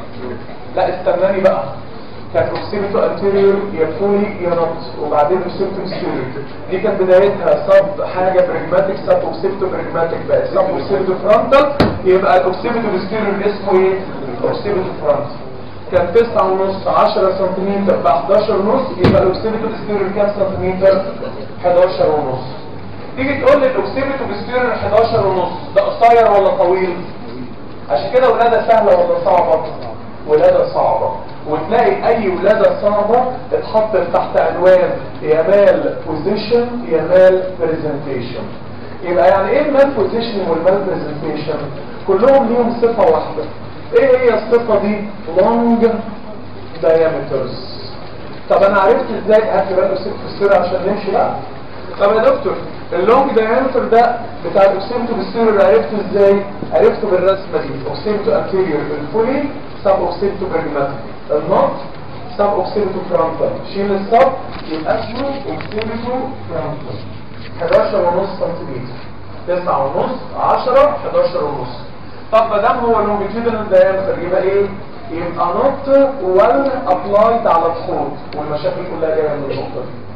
لا استناني بقى كان اوكسيبيتو انتيريور يا فولي يا نوت وبعدين اوكسيبيتو ستيريور دي كانت بدايتها سب حاجه بريجماتيك سب اوكسيبيتو بريجماتيك بقى سب اوكسيبيتو فرونتال يبقى الاوكسيبيتو ستيريور اسمه ايه اوكسيبيتو فرونتال كان 9 ونص 10 سنتيمتر ب 11 ونص يبقى الاوكسيبيتو ستيريور كام سنتيمتر 11 ونص تيجي تقول لي الاوكسيبيتو ستيريور 11 ونص ده قصير ولا طويل عشان كده ولادة سهلة ولا صعبة ولادة صعبة وتلاقي اي ولادة صعبة اتحطت تحت عنوان يا مال بوزيشن يا مال بريزنتيشن يبقى يعني ايه المال بوزيشن والمال بريزنتيشن كلهم ليهم صفة واحدة ايه هي الصفة دي لونج diameters طب انا عرفت ازاي هات بالك في السر عشان نمشي بقى طب يا دكتور اللونج دايمتر ده بتاع الاوكسيمتو بالسيرور عرفته ازاي عرفته بالرسمه دي اوكسيمتو انتيريور الفولي سب اوكسيمتو بريجماتيك النوت سب اوكسيمتو فرونتال شيل السب يبقى اسمه اوكسيمتو فرونتال 11 ونص سنتيمتر 9 ونص 10 11 ونص طب ما دام هو لونجيتيودنال دايمتر يبقى ايه يبقى نوت ويل ابلايد على الخروج والمشاكل كلها جايه من النقطه دي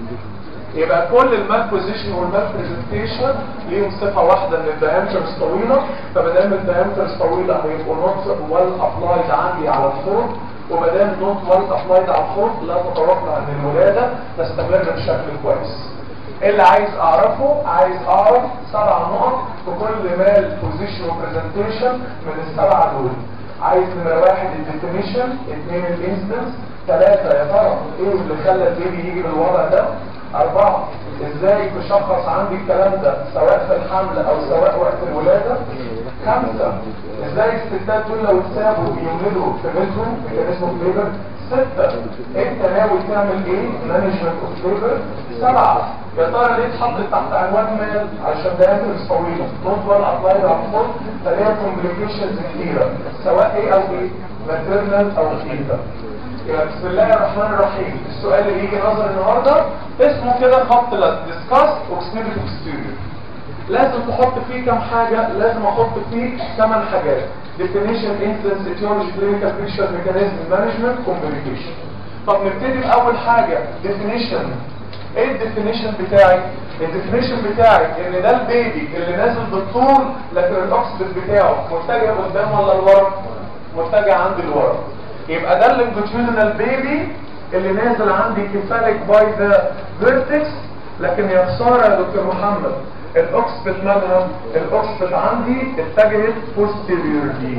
يبقى كل المال بوزيشن والمال برزنتيشن ليهم صفه واحده ان الدايمترز طويله فما دام الدايمترز طويله هيبقوا نوت ويل ابلايد عندي على الخروج وما دام نوت ويل ابلايد على الخروج لا تتوقع ان الولاده تستمر بشكل كويس اللي عايز اعرفه عايز اعرف سبع نقط في كل مال بوزيشن وبرزنتيشن من السبعه دول عايز نمرة واحد الديفينيشن اثنين الانستنس ثلاثة يا ترى ايه اللي خلى البيبي يجي بالوضع ده أربعة إزاي تشخص عندي الكلام ده سواء في الحمل أو سواء وقت الولادة خمسة إزاي الستات دول لو اتسابوا يولدوا في بيتهم ميكانيزم ليبر ستة أنت ناوي تعمل إيه مانجمنت أوف ليبر سبعة يا ترى ليه اتحط تحت عنوان مال عشان ده يدرس طويلة نوت ولا أبلاي رابطول فليها كومبليكيشنز كتيرة سواء إيه أو إيه ماتيرنال أو كيتا يبقى بسم الله الرحمن الرحيم السؤال اللي يجي نظر النهارده اسمه كده خط لازم ديسكاس اوكسيديف اكستيريور لازم تحط فيه كام حاجة لازم احط فيه ثمان حاجات definition instance etiology clinical picture mechanism management communication طب نبتدي بأول حاجة definition ايه الديفينيشن بتاعي الديفينيشن بتاعي ان ده البيبي اللي نازل بالطول لكن الاكسبت بتاعه متجه قدام ولا لورا متجه عند الورا يبقى ده اللونجيتيودنال بيبي اللي نازل عندي كفالك باي ذا فيرتكس لكن يا خساره يا دكتور محمد الاوكسبت مالها الاوكسبت عندي اتجهت posteriorly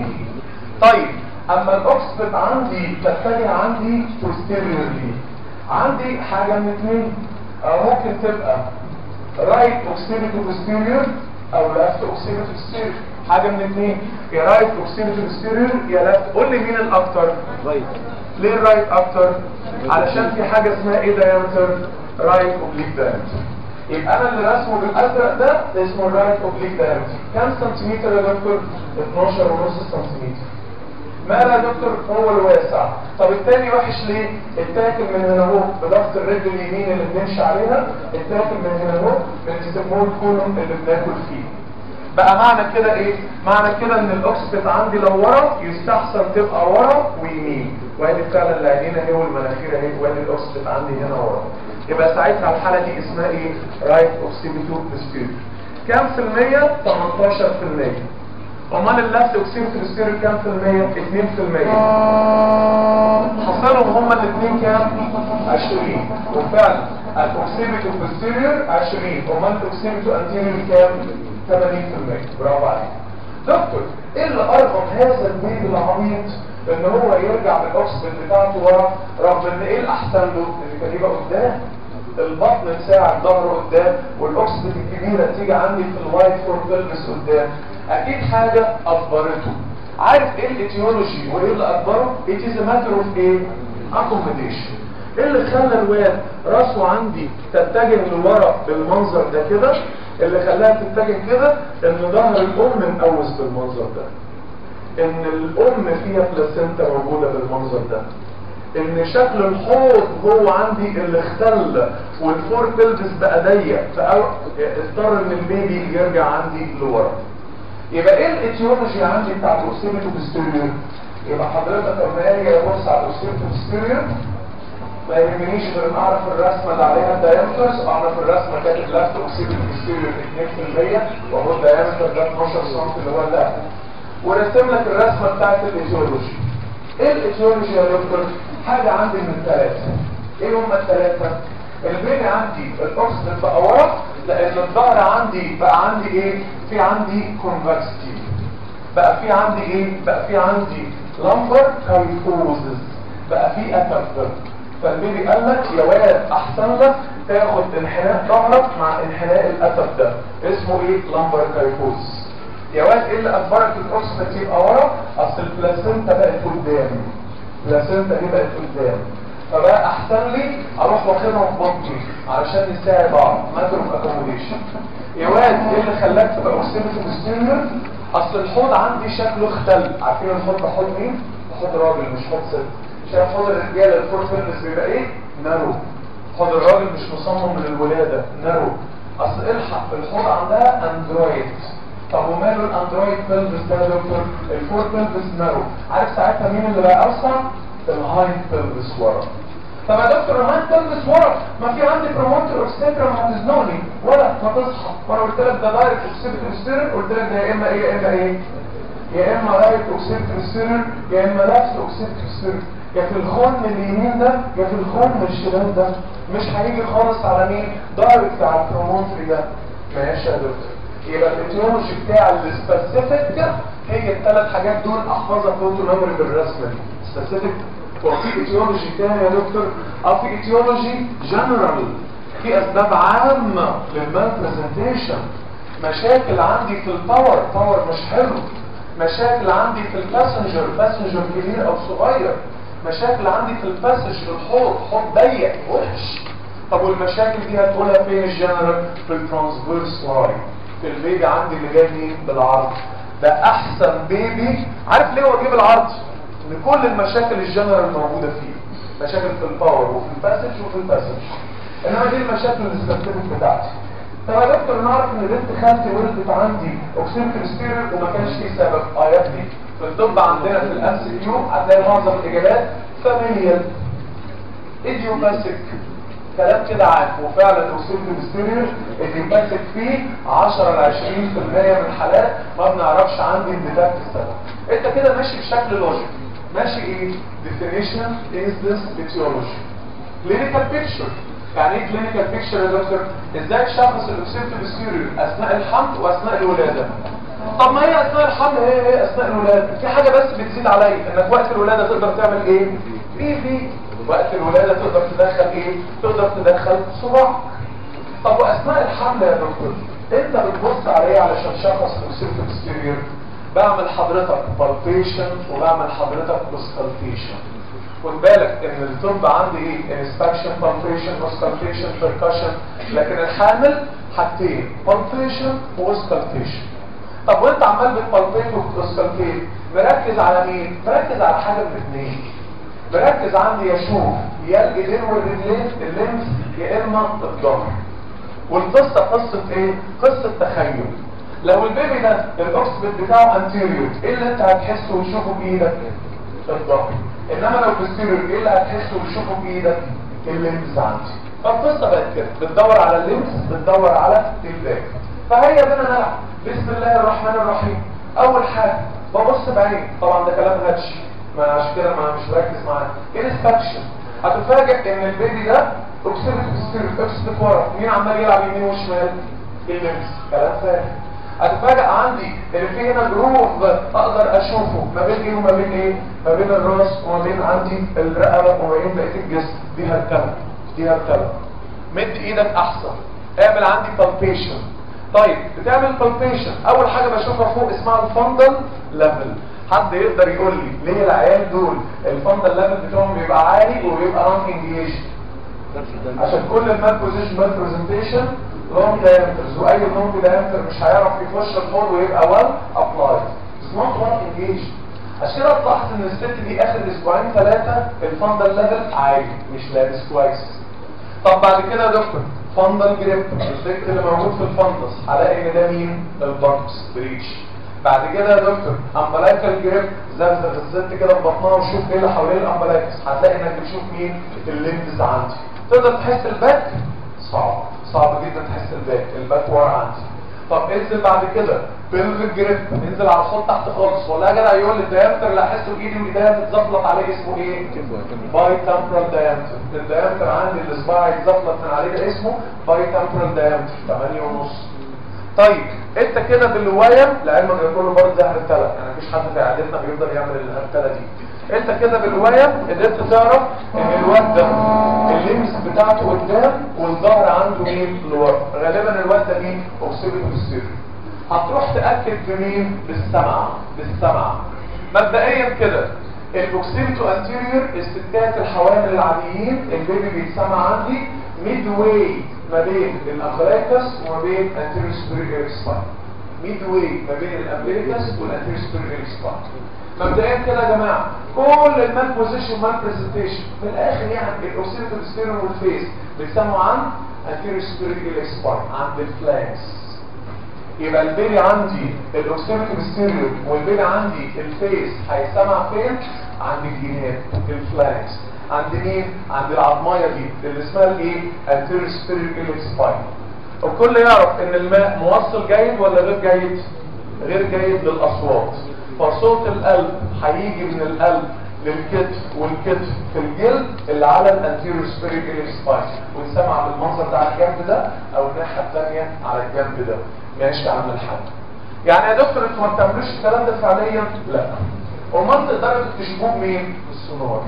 طيب اما الاوكسبت عندي تتجه عندي posteriorly عندي حاجه من اثنين او ممكن تبقى رايت اوكسيبيتو posterior او لافت اوكسيبيتو posterior حاجه من اثنين يا رايت اوكسيبيتو posterior يا لافت قول لي مين الاكتر رايت ليه الرايت اكتر علشان في حاجه اسمها ايه دايمتر رايت اوبليك دايمتر يبقى انا اللي رسمه بالازرق ده اسمه الرايت اوبليك دايمتر كام سنتيمتر يا دكتور 12 ونص سنتيمتر ماله يا دكتور هو الواسع طب التاني وحش ليه التاكل من هنا اهو بضغط الرجل اليمين اللي بنمشي عليها التاكل من هنا اهو بنسموه الكولوم اللي بناكل فيه بقى معنى كده ايه معنى كده ان الاوكسبت عندي لو ورا يستحسن تبقى ورا ويمين وادي فعلا العينين اهي والمناخير اهي وادي الاوكسبت عندي هنا ورا يبقى ساعتها الحاله دي اسمها ايه رايت اوكسيبيتو ديسبيوت كام في المية 18 في المية امال اللفت اوكسيبيتو ديسبيوت كام في المية 2 في المية حصلهم هما الاثنين كام 20 وفعلا الاوكسيبيتو بوستيريور 20 امال الاوكسيبيتو انتيريور كام 80% برافو عليك دكتور ايه اللي ارغم هذا البيبي العبيط ان هو يرجع بالاوكسجين بتاعته ورا رغم ان ايه الاحسن له اللي كان يبقى قدام البطن تساعد ظهره قدام والاوكسجين الكبيره تيجي عندي في الوايت فور بلبس قدام اكيد حاجه اجبرته عارف ايه الايتيولوجي وايه اللي اجبره it is a matter of ايه accommodation ايه اللي خلى الواد راسه عندي تتجه لورا بالمنظر ده كده اللي خلاها تتجه كده ان ظهر الام مقوس بالمنظر ده ان الام فيها بلاسينتا موجوده بالمنظر ده ان شكل الحوض هو عندي اللي اختل والفور بيلبس بقى ضيق فاضطر ان البيبي يرجع عندي لورا يبقى ايه الايتيولوجي عندي بتاع الاوسيميتو بستيريور يبقى حضرتك لما اجي ابص على الاوسيميتو بستيريور ما يهمنيش غير ان اعرف الرسمه اللي عليها الدايمترز اعرف الرسمه كانت لفت اوكسيد بستيريور 2% وهو الدايمتر ده 12 سم اللي هو اللفت ورسم لك الرسمه بتاعت الايتيولوجي ايه الايتيولوجي يا دكتور حاجه عندي من الثلاثه ايه هم الثلاثه البين عندي الاوكسيد بقى ورا لان الظهر عندي بقى عندي ايه في عندي كونفكستي بقى في عندي ايه بقى في عندي لمبر كايفوزز بقى في اتفر فالبيبي قال لك يا ولد احسن لك تاخد انحناء ظهرك مع انحناء الاتف ده اسمه ايه لمبر كايفوز يا ولد ايه اللي اجبرك الاوكسيد يبقى ورا اصل البلاسينتا بقت قدام البلاسينتا دي بقت قدام فبقى احسن لي اروح واخدها في بطني علشان نساعد بعض ماتر اوف اكوموديشن يا واد ايه اللي خلاك تبقى اوكسيمتو بستيريور اصل الحوض عندي شكله اختل عارفين الحوض ده حوض مين؟ حوض راجل مش حوض ست شايف حوض الرجاله الفور فيلنس بيبقى ايه؟ نارو حوض الراجل مش مصمم من الولاده نارو اصل الحق الحوض عندها اندرويد طب وماله الاندرويد بيلفس ده يا دكتور؟ الفور بيلفس نارو عارف ساعتها مين اللي بقى اوسع؟ الهايند بيلفس ورا طب يا دكتور الهايند بيلفس ورا ما في عندي بروموتر اوكسيترا ما هتزنوني ولا ما تصحى وانا قلت لك ده دايركت اوكسيترا ستيرن قلت لك ده يا اما ايه يا اما ايه يا اما رايت اوكسيترا ستيرن يا اما لابس اوكسيترا ستيرن يا في الخن اليمين ده يا في الخن الشمال ده مش هيجي خالص على مين دايركت على البروموتري ده ماشي يا دكتور يبقى الايتيولوجي بتاع السبيسيفيك هي الثلاث حاجات دول احفظها فوتو ميموري بالرسمه دي سبيسيفيك وفي ايتيولوجي تاني يا دكتور او في ايتيولوجي جنرال في اسباب عامه للمان برزنتيشن مشاكل عندي في الباور باور مش حلو مشاكل عندي في الباسنجر باسنجر كبير او صغير مشاكل عندي في الباسج الحوض حوض ضيق وحش طب والمشاكل دي هتقولها فين الجنرال في الترانسفيرس لاين في البيبي عندي اللي جاي مين بالعرض ده احسن بيبي عارف ليه هو جه بالعرض ان كل المشاكل الجنرال موجوده فيه مشاكل في الباور وفي الباسج وفي الباسج انما دي المشاكل السبيسيفيك بتاعتي طب يا دكتور نعرف ان بنت خالتي ولدت عندي اوكسيمتر ستيرر وما كانش فيه سبب ايات دي في الطب عندنا في الام سي كيو هتلاقي معظم الاجابات فاميليال ايديوباثيك كلام كده عام وفعلا الاوكسيمتر ستيرر اللي ماسك فيه 10 ل 20% من الحالات ما بنعرفش عندي الديتاكت السبب انت كده ماشي بشكل لوجيك ماشي ايه definition is this etiology clinical picture يعني ايه clinical picture يا دكتور ازاي تشخص الاوكسيمتر ستيرر اثناء الحمل واثناء الولاده طب ما هي اثناء الحمل هي هي اثناء الولاده في حاجه بس بتزيد عليا انك وقت الولاده تقدر تعمل ايه بي في وقت الولاده تقدر تدخل ايه تقدر تدخل صباع طب واثناء الحمل يا دكتور انت بتبص على ايه علشان تشخص الاوكسيمتر ستيرر بعمل حضرتك بالبيشن وبعمل حضرتك اوسكالتيشن خد بالك ان الطب عندي ايه انسبكشن بالبيشن اوسكالتيشن بيركشن لكن الحامل حاجتين بالبيشن واوسكالتيشن طب وانت عمال بتبالبيت وبتوسكالتيت بركز على مين بركز على حاجه من الاثنين بركز عندي اشوف يا الايدين والرجلين الليمف يا اما الظهر والقصه قصه ايه قصه تخيل لو البيبي ده الاوكسبت بتاعه انتيريور ايه اللي انت هتحسه وتشوفه بايدك الظهر انما لو بوستيريور ايه اللي هتحسه وتشوفه بايدك الليمز عندي فالقصه بقت كده بتدور على الليمز بتدور على الباك فهيا بنا نلعب بسم الله الرحمن الرحيم اول حاجه ببص بعيني طبعا ده كلام هاتش ما عشان كده ما مش مركز معاك انسبكشن هتفاجئ ان البيبي ده اوكسيدت بوستيريور اوكسيدت ورا مين عمال يلعب يمين وشمال الليمز كلام فارغ هتفاجئ عندي ان في هنا جروف اقدر اشوفه ما بين ايه وما بين ايه ما بين الراس وما بين عندي الرقبه وما بين بقيه الجسم دي هرتبه دي هرتبه مد ايدك احسن اعمل عندي بالبيشن طيب بتعمل بالبيشن اول حاجه بشوفها فوق اسمها الفندل ليفل حد يقدر يقول لي ليه العيال دول الفندل ليفل بتاعهم بيبقى عالي وبيبقى نون انجيج عشان كل المال بوزيشن مال برزنتيشن لونج دايمترز واي لونج دايمتر مش هيعرف يخش الفور ويبقى ويل ابلايد اتس نوت ويل انجيج عشان كده تلاحظ ان الست دي اخر اسبوعين ثلاثه الفندل ليفل عالي مش لابس كويس طب بعد كده يا دكتور فندل جريب السكت اللي موجود في الفندس هلاقي ان ده مين البانكس بريتش بعد كده يا دكتور امبلايكال جريب زغزغ الست كده في بطنها وشوف ايه اللي حوالين الامبلايكس هتلاقي انك بتشوف مين الليمبز عندي تقدر تحس الباك صعب صعب جدا تحس الباك الباك ورا عندي طب انزل بعد كده بلفيك جريب انزل على الخط تحت خالص ولا يا جدع يقول لي الدايمتر اللي احسه بايدي وايديا بتزفلط عليه اسمه ايه باي تمبرال دايمتر الدايمتر عندي الصباع يتزفلط من عليه ده اسمه باي تمبرال دايمتر 8 ونص طيب انت كده بالوايه لعلمك ده كله برضه ده هرتله يعني مفيش حد في عيادتنا بيقدر يعمل الهرتله دي انت كده بالوايه قدرت تعرف ان الواد ده الليمس بتاعته قدام والظهر عنده مين لورا غالبا الواد ده مين اوكسيبيتو بالسيري هتروح تاكد بمين بالسمع بالسمع مبدئيا كده الاوكسيبيتو انتيريور الستات الحوامل العاديين البيبي بيتسمع عندي ميد واي ما بين الامبليكس وما بين anterior superior spine ميد واي ما بين الامبليكس والانتيريور superior spine مبدئيا كده يا جماعه كل المان بوزيشن مان برزنتيشن من الاخر يعني الاوسيليتو ستيرن والفيس بيسموا عن anterior superior spine عند الفلانكس يبقى البيبي عندي الاوكسيمتر ستيريو والبيبي عندي الفيس هيسمع فين عند الجناب الفلانكس عند مين عند العظمايه دي اللي اسمها الايه anterior superior iliac spine الكل يعرف ان الماء موصل جيد ولا غير جيد غير جيد للاصوات فصوت القلب هيجي من القلب للكتف والكتف في الجلد اللي على الانتيريور سبيريك سباين ويسمع بالمنظر ده على الجنب ده او الناحيه الثانيه على الجنب ده ماشي يا عم الحاج يعني يا دكتور انتوا ما بتعملوش الكلام ده فعليا لا امال تقدروا تكتشفوه منين بالسونار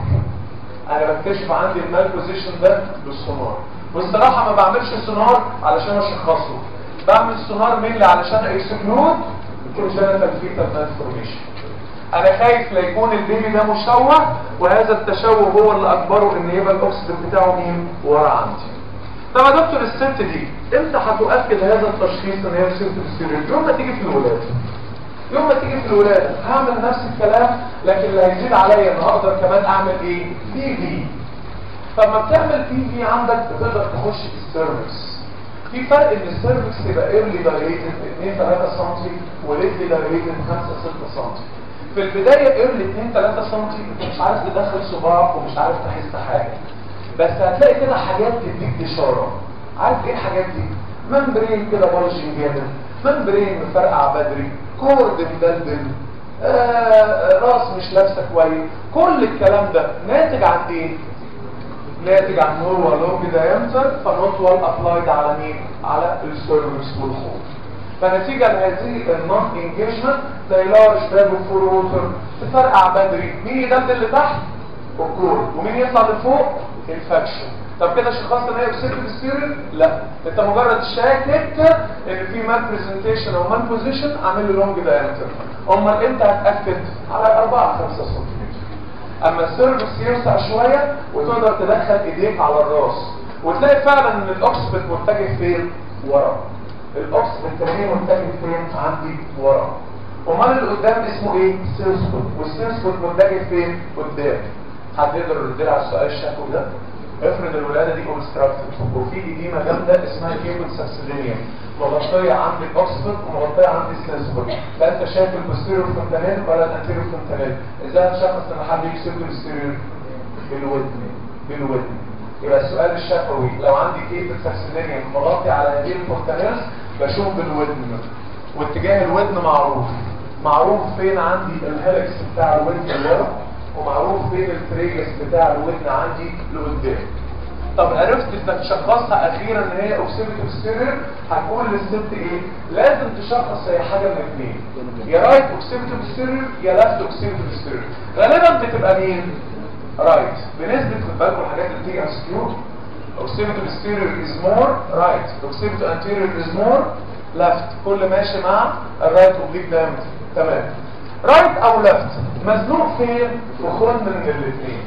انا بكتشف عندي المال بوزيشن ده بالسونار والصراحه ما بعملش السونار علشان اشخصه بعمل السونار مين علشان اكسكلود كونجنتال فيتال ترانسفورميشن انا خايف لا يكون البيبي ده مشوه وهذا التشوه هو اللي اجبره ان يبقى الاكسجين بتاعه مين ورا عندي طب يا دكتور الست دي امتى هتؤكد هذا التشخيص ان هي ست بالسيريال يوم ما تيجي في الولاده يوم ما تيجي في الولاده هعمل نفس الكلام لكن اللي هيزيد عليا ان هقدر كمان اعمل ايه بي في فلما بتعمل بي في عندك بتقدر تخش في السيرفكس في فرق ان السيرفكس تبقى ايرلي دايليتد 2 3 سم وليتلي دايليتد 5 6 سم في البداية ايرلي 2 3 سم انت مش عارف تدخل صباعك ومش عارف تحس حاجة بس هتلاقي كده حاجات تديك اشارة عارف ايه الحاجات دي ممبرين كده بلجنج جامد ممبرين مفرقع بدري كورد مدلدل آه راس مش لابسه كويس كل الكلام ده ناتج عن ايه ناتج عن هو لونج دايمتر فنوت وال ابلايد على مين على السيرفكس والحوض فنتيجة لهذه النون انجيجمنت زي لارج باب فور ووتر تفرقع بدري مين يدلدل اللي تحت الكور ومين يطلع لفوق انفكشن طب كده شخصت ان هي بسيرفيك سبيريت لا انت مجرد شاكك ان في مان برزنتيشن او مان بوزيشن عامل له لونج دايمتر امال امتى هتاكد على 4 5 سم اما السيرفكس يوسع شويه وتقدر تدخل ايديك على الراس وتلاقي فعلا ان الاوكسبت متجه فين ورا الاوكسبت هي متجه فين عندي ورا امال اللي قدام اسمه ايه سيرسبوت والسيرسبوت متجه فين قدام حد يقدر يرد لي على السؤال الشكوي ده افرض الولاده دي اوبستراكتد وفي اديمه جامده اسمها كيبل ساكسيدينيا مغطيه عند الاوكسفورد ومغطيه عند السيرسبوت لا انت شايف البوستيريور فونتانيل ولا الانتيريور فونتانيل ازاي هتشخص ان حد يكسب البوستيريور بالودن بالودن يبقى السؤال الشفوي لو عندي كيبل ساكسيدينيا مغطي على هذه الفونتانيلز بشوف بالودن واتجاه الودن معروف معروف فين عندي الهيلكس بتاع الودن اللي ورا ومعروف فين الفريجس بتاع الودن عندي لقدام طب عرفت انك تشخصها اخيرا ان هي اوكسيبيتو ستيرير هتقول للست ايه لازم تشخص هي حاجه من اثنين يا رايت اوكسيبيتو ستيرير يا لافت اوكسيبيتو ستيرير غالبا بتبقى مين رايت بنسبه خد بالكم الحاجات اللي بتيجي على السكيور اوكسيبيتو ستيرير از مور رايت اوكسيبيتو انتيرير از مور لفت كل ماشي مع الرايت اوبليك دايمتر تمام رايت او لفت مزنوق فين في خن من الاثنين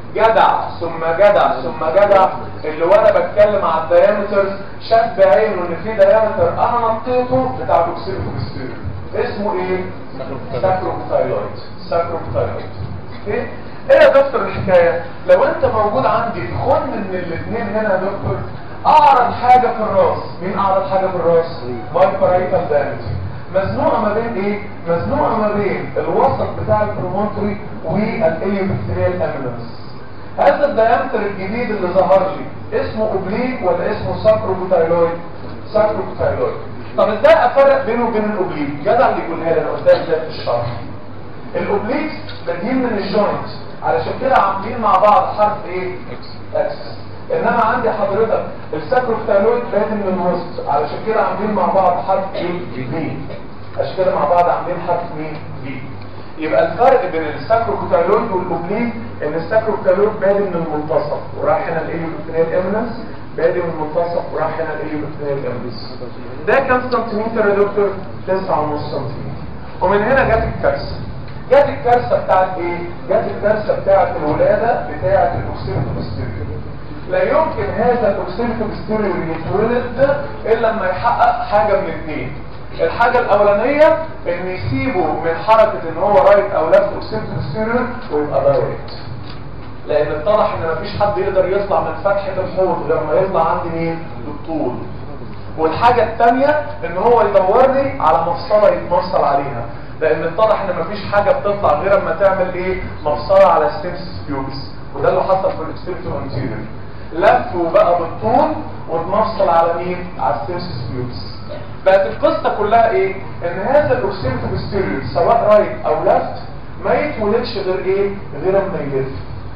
جدع ثم جدع ثم جدع اللي وانا بتكلم على الدايمترز شاف بعينه ان في دايمتر انا نطيته بتاع الاكسيلوكوستير اسمه ايه ساكروبتايلويد ساكروبتايلويد اوكي ايه يا دكتور الحكايه لو انت موجود عندي في خن من الاثنين هنا يا دكتور اعرض حاجه في الراس مين اعرض حاجه في الراس بايبرايتال دايمتر مزنوقه ما بين ايه مزنوقه ما بين الوسط بتاع البرومونتري والاليوبكتريال امينس هذا الديامتر الجديد اللي ظهر لي اسمه اوبليك ولا اسمه ساكروبوتايلويد ساكروبوتايلويد طب ازاي افرق بينه وبين الاوبليك جدع اللي يقولها لي انا قدام ازاي في الشرح الاوبليكس بادئين من الجوينت علشان كده عاملين مع بعض حرف ايه اكس انما عندي حضرتك الساكروبتالويد بادئ من الوسط علشان كده عاملين مع بعض حرف ايه بي عشان كده مع بعض عاملين حرف مين بي يبقى الفرق بين الساكروبتالويد والاوبليك ان الساكروبتالويد بادئ من المنتصف وراح هنا الايوبكتريال امنس بادئ من المنتصف وراح هنا الايوبكتريال امنس ده كام سنتيمتر يا دكتور 9.5 سنتيمتر ومن هنا جت الكارثه جت الكارثه بتاعت ايه جت الكارثه بتاعت الولاده بتاعت الاوكسيدوستيريو لا يمكن هذا الاوكسيدوستيريو يتولد الا لما يحقق حاجه من اثنين الحاجة الأولانية إن يسيبه من حركة إن هو رايت أو لفت اوكسيدوستيريو ويبقى دايركت لأن اتضح إن مفيش حد يقدر يطلع من فتحة الحوض غير ما يطلع عندي مين؟ بالطول والحاجة الثانية إن هو يدور لي على مفصلة يتمفصل عليها لان اتضح ان مفيش حاجة بتطلع غير اما تعمل ايه مفصلة على الستيمس بيوبس وده اللي حصل في الاكستريتو انتيريور لف وبقى بالطول واتمفصل على مين على الستيمس بيوبس بقت القصة كلها ايه ان هذا الاكستريتو بيستيريور سواء رايت او لفت ما يتولدش غير ايه غير اما يلف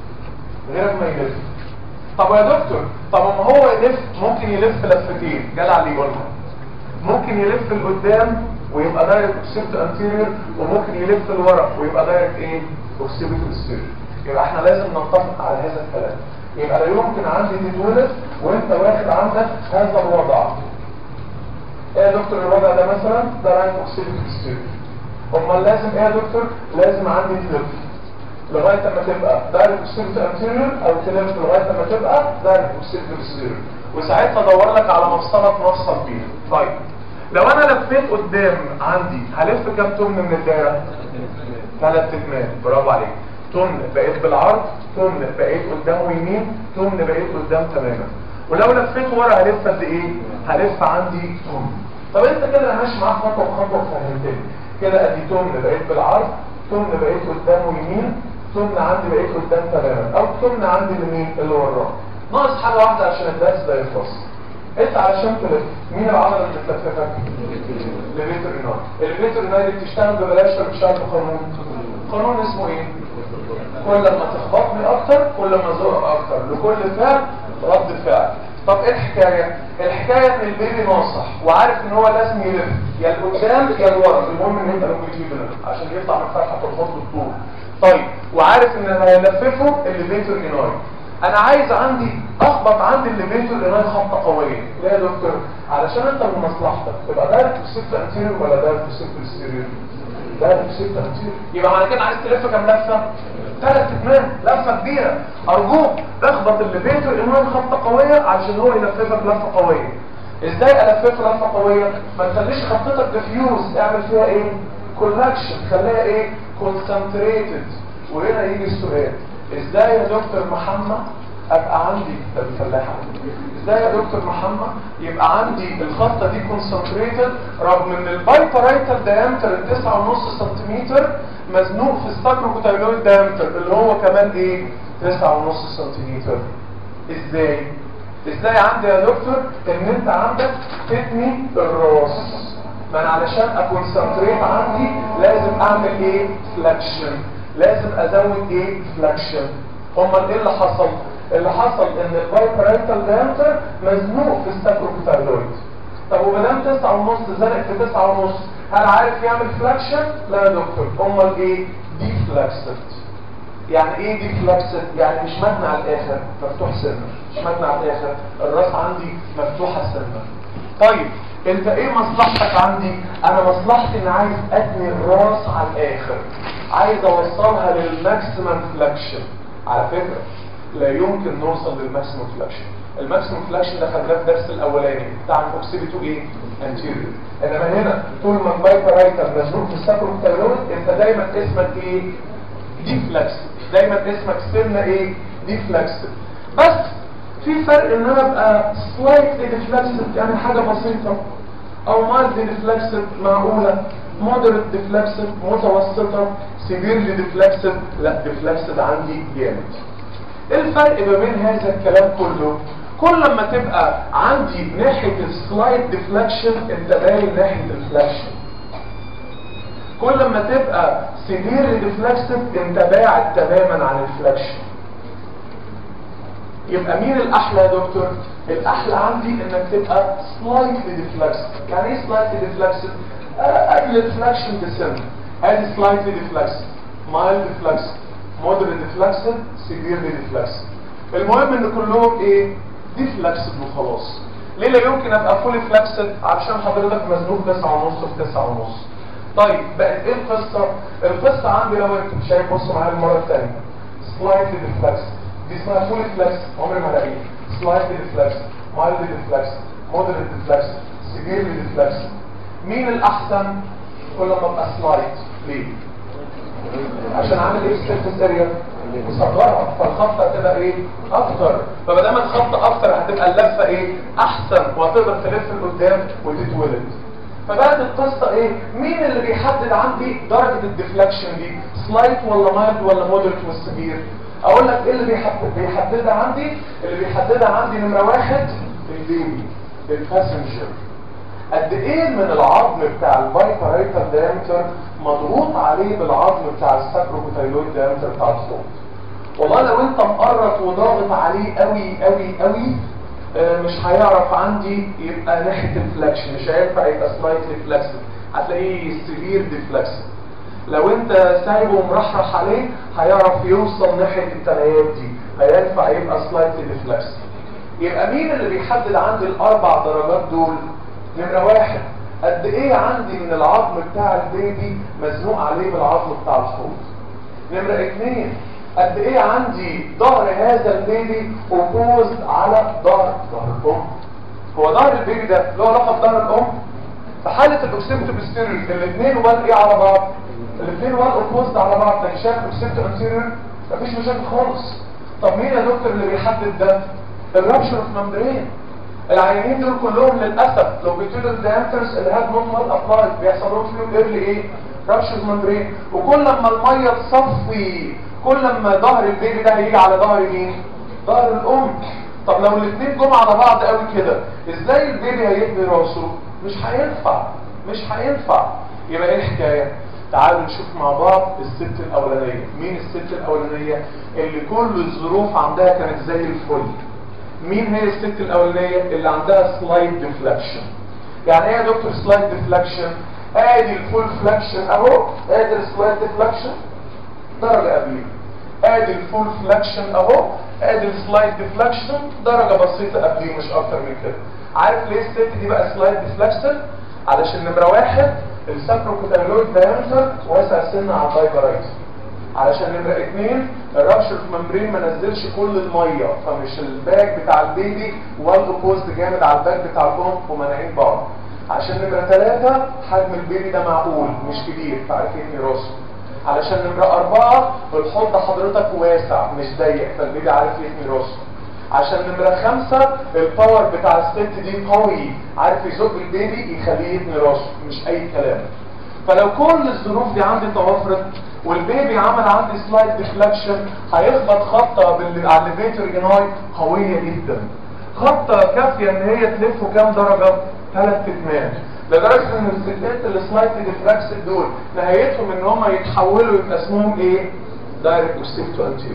غير اما يلف طب يا دكتور طب ما هو يلف ممكن يلف لفتين جدع اللي يقولها ممكن يلف لقدام ويبقى دايركت اوكسيبت انتيريور وممكن يلف لورا ويبقى دايركت ايه اوكسيبت انتيريور يبقى احنا لازم نتفق على هذا الكلام يبقى لا يمكن عندي تتولد وانت واخد عندك هذا الوضع ايه يا دكتور الوضع ده مثلا ده رايت اوكسيبت انتيريور امال لازم ايه يا دكتور لازم عندي تلف لغايه اما تبقى دايركت اوكسيبت انتيريور او تلف لغايه اما تبقى دايركت اوكسيبت انتيريور وساعتها ادور لك على مفصله تنفصل بيها طيب لو انا لفيت قدام عندي هلف كام تمن من الدايره ثلاث تمن برافو عليك تمن بقيت بالعرض تمن بقيت قدام ويمين تمن بقيت قدام تماما ولو لفيت ورا هلف قد ايه هلف عندي تمن طب انت كده ماشي معاك خطوه بخطوه فهمتني كده ادي تمن بقيت بالعرض تمن بقيت قدام ويمين تمن عندي بقيت قدام تماما او تمن عندي اليمين اللي وراه ناقص حاجه واحده عشان الدرس ده يخلص انت علشان تلف مين العضله اللي بتلففك الفيترينال الفيترينال اللي بتشتغل ببلاش ولا بتشتغل بقانون قانون اسمه ايه كل ما تخبطني اكتر كل ما ازورك اكتر لكل فعل رد فعل طب ايه الحكايه الحكايه ان البيبي ناصح وعارف ان هو لازم يلف يا لقدام يا لورا المهم ان انت لونجيتيودنال عشان يطلع من فتحه الخط بالطول طيب وعارف ان اللي هيلففه الليفيتور اناي انا عايز عندي اخبط عندي الليفيتور اناي خبطه قويه ليه يا دكتور علشان انت من مصلحتك تبقى دايركت سيفت انتيريور ولا دايركت سيفت ستيريور دايركت سيفت انتيريور يبقى معنى كده عايز تلف كام لفه ثلاث اتمام لفه كبيره ارجوك اخبط الليفيتور اناي خبطه قويه علشان هو يلففك لفه قويه ازاي الففه لفه قويه ما تخليش خطتك ديفيوز اعمل فيها ايه كولكشن خليها ايه كونسنتريتد وهنا يجي السؤال ازاي يا دكتور محمد ابقى عندي الفلاحه ازاي يا دكتور محمد يبقى عندي الخطه دي كونسنتريتد رغم ان البايبرايتال دايمتر 9.5 سنتيمتر مزنوق في الساكروكوتايلويد دايمتر اللي هو كمان ايه 9.5 سنتيمتر ازاي ازاي عندي يا دكتور ان انت عندك تتني الراس ما انا علشان اكونسنتريت عندي لازم اعمل ايه فلاكشن لازم ازود ايه فلاكشن امال ايه اللي حصل اللي حصل ان البايبرنتال دايمتر مزنوق في الساكروكوتايلويد طب وما دام 9 ونص زنق في 9 ونص هل عارف يعمل فلاكشن لا يا دكتور امال ايه دي فلاكسد يعني ايه دي فلاكسد يعني مش متنع على الاخر مفتوح سنه مش متنع على الاخر الراس عندي مفتوحه سنه طيب انت ايه مصلحتك عندي انا مصلحتي ان عايز اتني الراس على الاخر عايز اوصلها للماكسيمم فلاكشن على فكره لا يمكن نوصل للماكسيمم فلاكشن الماكسيمم فلاكشن ده خدناه في الدرس الاولاني بتاع الاوكسيبيتو ايه انتيريور انما هنا طول ما البايبرايتر مزنوق في الساكروكتايلويد انت دايما اسمك ايه دي فلاكس دايما اسمك سنه ايه دي فلاكس بس في فرق ان انا ابقى سلايتلي ديفلكسد يعني حاجه بسيطه او مايلد ديفلكسد معقوله مودريت ديفلكسد متوسطه سيفيرلي ديفلكسد لا ديفلكسد عندي جامد ايه الفرق ما بين هذا الكلام كله كل ما تبقى عندي ناحيه السلايد ديفلكشن انت باين ناحيه الفلاكشن كل ما تبقى سيفيرلي ديفلكسد انت باعد تماما عن الفلاكشن يبقى مين الاحلى يا دكتور الاحلى عندي انك تبقى سلايتلي ديفلكسد يعني ايه سلايتلي ديفلكسد قبل الفلاكشن بسن ادي سلايتلي ديفلكسد مايلد ديفلكسد مودريت ديفلكسد سيفيرلي ديفلكسد المهم ان كلهم ايه ديفلكسد وخلاص ليه لا يمكن ابقى فولي فلكسد علشان حضرتك مزنوق 9 ونص في 9 ونص طيب بقت ايه القصه القصه عندي لو انت شايف بصوا معايا المره الثانيه سلايتلي ديفلكسد دي اسمها فول فلكس عمري ما الاقيه سلايتلي ديفلكس مايلد ديفلكس مودريت ديفلكس سيفيرلي ديفلكس مين الاحسن كل ما ابقى سلايت ليه عشان عامل ايه السيرفس اريا مصغره فالخطه هتبقى ايه اكتر فما دام الخط اكتر هتبقى اللفه ايه احسن وهتقدر تلف لقدام وتتولد فبقت القصه ايه مين اللي بيحدد عندي درجه الديفلكشن دي سلايت ولا مايلد ولا مودريت والسيفير اقول لك ايه اللي بيحدد بيحددها عندي اللي بيحددها عندي نمره واحد البيبي الباسنجر قد ايه من العظم بتاع البايبرايتال دايمتر مضغوط عليه بالعظم بتاع الساكروكوتايلويد دايمتر بتاع الصوت والله لو انت مقرط وضاغط عليه قوي قوي قوي آه مش هيعرف عندي يبقى ناحيه الفلكشن مش هينفع يبقى سلايتلي فلكسد هتلاقيه سيفير ديفلكسد لو انت سايبه ومرحرح عليه هيعرف يوصل ناحيه التنايات دي هينفع يبقى سلايتلي ديفلكسد يبقى مين اللي بيحدد عندي الاربع درجات دول نمره واحد قد ايه عندي من العظم بتاع البيبي مزنوق عليه بالعظم بتاع الحوض نمره اثنين قد ايه عندي ظهر هذا البيبي اوبوز على ظهر ظهر الام هو ظهر البيبي ده له علاقه بظهر الام في حاله الاوكسيبتو بستيريو الاثنين وال ايه على بعض الاثنين وال اوبوز على بعض ده شايف الاوكسيبتو انتيريور مفيش مشاكل خالص طب مين يا دكتور اللي بيحدد ده الرابشر اوف ممبرين العيانين دول كلهم للاسف لو بيتولوا الديامترز اللي هاد نوت وال ابلايد بيحصل لهم فيهم ايرلي ايه رابشر ممبرين وكل لما الميه تصفي كل لما ظهر البيبي ده هيجي على ظهر مين ظهر الام طب لو الاثنين جم على بعض قوي كده ازاي البيبي هيبني راسه مش هينفع مش هينفع يبقى ايه الحكايه تعالوا نشوف مع بعض الست الاولانيه مين الست الاولانيه اللي كل الظروف عندها كانت زي الفل مين هي الست الاولانيه اللي عندها سلايد ديفلكشن يعني ايه يا دكتور سلايد ديفلكشن ادي الفول فلكشن اهو ادي السلايد ديفلكشن درجه قبليه ادي الفول فلكشن اهو ادي السلايد ديفلكشن درجه بسيطه قبليه مش اكتر من كده عارف ليه الست دي بقى سلايد ديفلكشن علشان نمره واحد الساكروكوتايلويد دايمتر واسع سن على الفايبرايت علشان نمرة اتنين الرابشر ممبرين ما نزلش كل المية فمش الباك بتاع البيبي والاوبوزد جامد على الباك بتاع الام ومانعين بعض عشان نمرة ثلاثة حجم البيبي ده معقول مش كبير فعارف يتني راسه علشان نمرة أربعة الحوض حضرتك واسع مش ضيق فالبيبي عارف يتني راسه عشان نمرة خمسة الباور بتاع الست دي قوي عارف يزق البيبي يخليه يتني راسه مش أي كلام فلو كل الظروف دي عندي توفرت والبيبي عمل عندي سلايد ديفلكشن هيخبط خبطه بال- على الليفيتور جناي قويه جدا خبطه كافيه ان هي تلفه كام درجه؟ ثلاث اتمام لدرجه ان الستات السلايد ديفلكشن دول نهايتهم ان هم يتحولوا يبقى اسمهم ايه؟ دايركت اوستيكتو انتيريور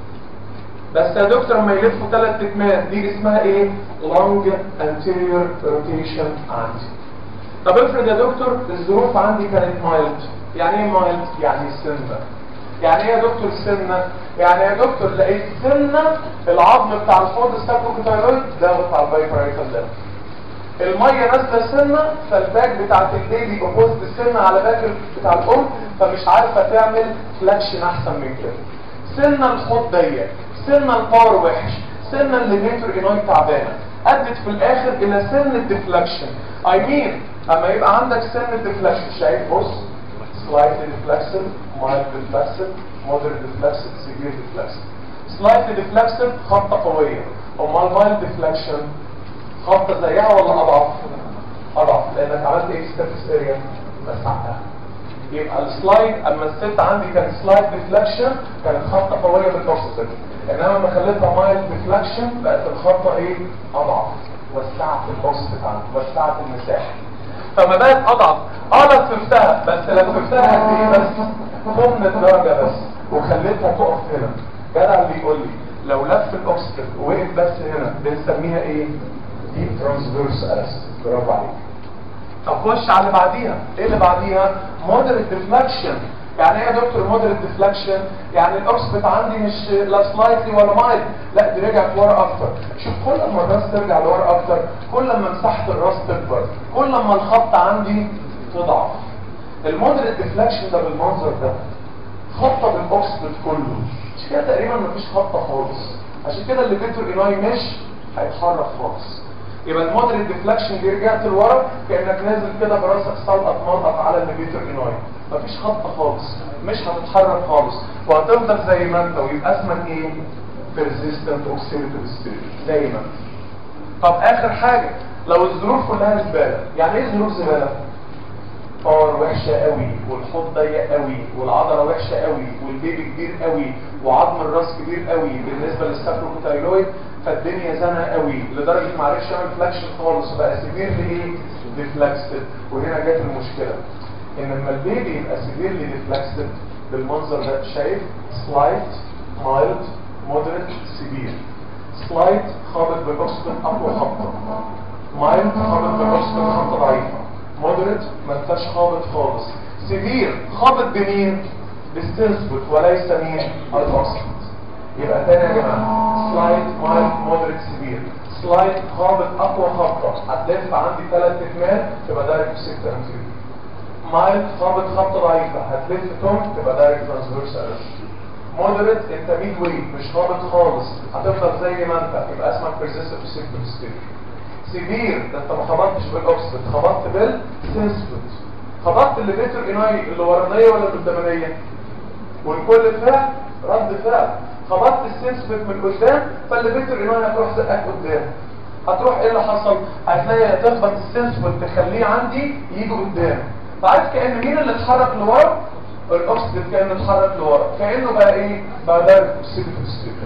بس يا دكتور لما يلفوا ثلاث اتمام دي اسمها ايه؟ لونج انتيريور روتيشن عندي طب افرض يا دكتور الظروف عندي كانت مايلد يعني ايه مايلد يعني سنه يعني ايه يا دكتور سنه يعني يا دكتور لقيت سنه العظم بتاع الحوض السابروكوتايرويد ضاغط على البايبرايتال ده الميه نازله سنه فالباك بتاعت البيبي اوبوزت السنه على باك بتاع الام فمش عارفه تعمل فلاكشن احسن من كده سنه الحوض ضيق سنه الباور وحش سنه الليفيتور انوي تعبانه ادت في الاخر الى سن الديفلكشن اي مين اما يبقى عندك سن الديفلكشن شايف بص سلايت ديفلكشن مايلد ديفلكشن مودريت ديفلكشن سيفير ديفلكشن سلايت ديفلكشن خبطه قويه امال مايلد ديفلكشن خبطه زيها ولا اضعف اضعف لانك عملت ايه ستاتس اريا مسحتها يبقى السلايد اما الست عندي كان سلايد ديفلكشن كانت خبطه قويه بالاوبسيت انما لما خليتها مايلد ديفلكشن بقت الخبطه ايه اضعف وسعت الاوبسيت عندي وسعت المساحه فما بقت اضعف اه لففتها بس لففتها قد ايه بس ثمن درجه بس وخليتها تقف هنا جدع اللي يقول لي لو لف الاوبسيت ووقف بس هنا بنسميها ايه دي ترانسفيرس ارست برافو عليك طب خش على اللي بعديها ايه اللي بعديها مودريت ديفلكشن يعني ايه يا دكتور مودريت ديفلكشن يعني الاوكسبت عندي مش لا سلايتلي ولا مايل لا دي رجعت ورا اكتر شوف كل ما الراس ترجع لورا اكتر كل ما مساحه الراس تكبر كل ما الخط عندي تضعف المودريت ديفلكشن ده بالمنظر ده خطه بالاوكسبت كله مش كده تقريبا مفيش خطه خالص عشان كده اللي فيتور ايناي مش هيتحرك خالص يبقى المودريت ديفلكشن دي رجعت لورا كانك نازل كده براسك سلقط منقط على الليفيتور اناي مفيش خط خالص مش هتتحرك خالص وهتفضل زي ما انت ويبقى اسمك ايه persistent oxidative state دايما طب اخر حاجه لو الظروف كلها زباله يعني ايه ظروف زباله باور وحشه قوي والحوض ضيق قوي والعضله وحشه قوي والبيبي كبير قوي وعظم الراس كبير قوي بالنسبه للسابروكوتايلويد فالدنيا زنقه قوي لدرجه ما عرفش يعمل فلاكشن خالص وبقى سيفيرلي ايه ديفلاكسد وهنا جت المشكله ان لما البيبي يبقى سيفيرلي ديفلاكسد بالمنظر ده شايف سلايت مايلد مودريت سيفير سلايت خابط ببوستن اقوى خبطه مايلد خابط ببوستن خبطه ضعيفه مودريت ما انتش خابط خالص سيفير خابط بمين بالسنسبوت وليس مين الاوكسيد يبقى تاني يا جماعه سلايد مايلد مودريت سيفير سلايد خابط اقوى خبطه هتلف عندي ثلاث اكمال تبقى دايركت سيكتور انتيريور مايلد خابط خبطه ضعيفه هتلف توم تبقى دايركت ترانسفيرس ارست مودريت انت ميد ويت مش خابط خالص هتفضل زي ما انت يبقى اسمك بيرسيستنت سيكتور ستيريو سيفير ده انت ما خبطتش بالاوكسيد خبطت بالسنسبوت خبطت الليفيتور اناي اللي ورانيه ولا القدامانيه والكل فعل رد فعل خبطت السنسبوت من قدام فالليفيتور اناي هتروح زقك قدام هتروح ايه اللي حصل هتلاقي هتخبط السنسبوت تخليه عندي يجي قدام فعارف كأن مين اللي اتحرك لورا الاوكسيد كأنه اتحرك لورا كأنه بقى ايه بقى دايركت اوكسيديف ستيبل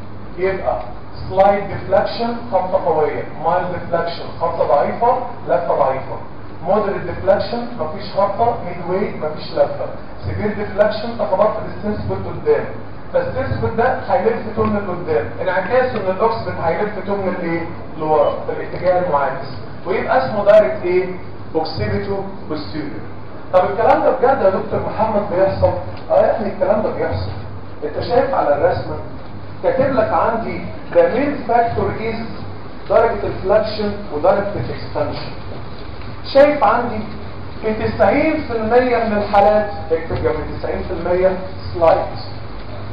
يبقى سلايد ديفلكشن خبطه قويه مايل ديفلكشن خبطه ضعيفه لفه ضعيفه مودريت ديفلكشن مفيش خبطه ميد ويت مفيش لفه سيفير ديفلكشن انت خبطت بالسنسبوت قدام فالسنسبوت ده هيلف تمن لقدام انعكاسه ان الاوكسيد هيلف تمن لايه لورا في الاتجاه المعاكس ويبقى اسمه دايركت ايه اوكسيديتو بوستيريور طب الكلام ده بجد يا دكتور محمد بيحصل اه يا ابني الكلام ده بيحصل انت شايف على الرسمه كاتب لك عندي the main factor is درجة الفلاكشن ودرجة الاكستنشن شايف عندي في 90% من الحالات اكتب جنب 90% سلايد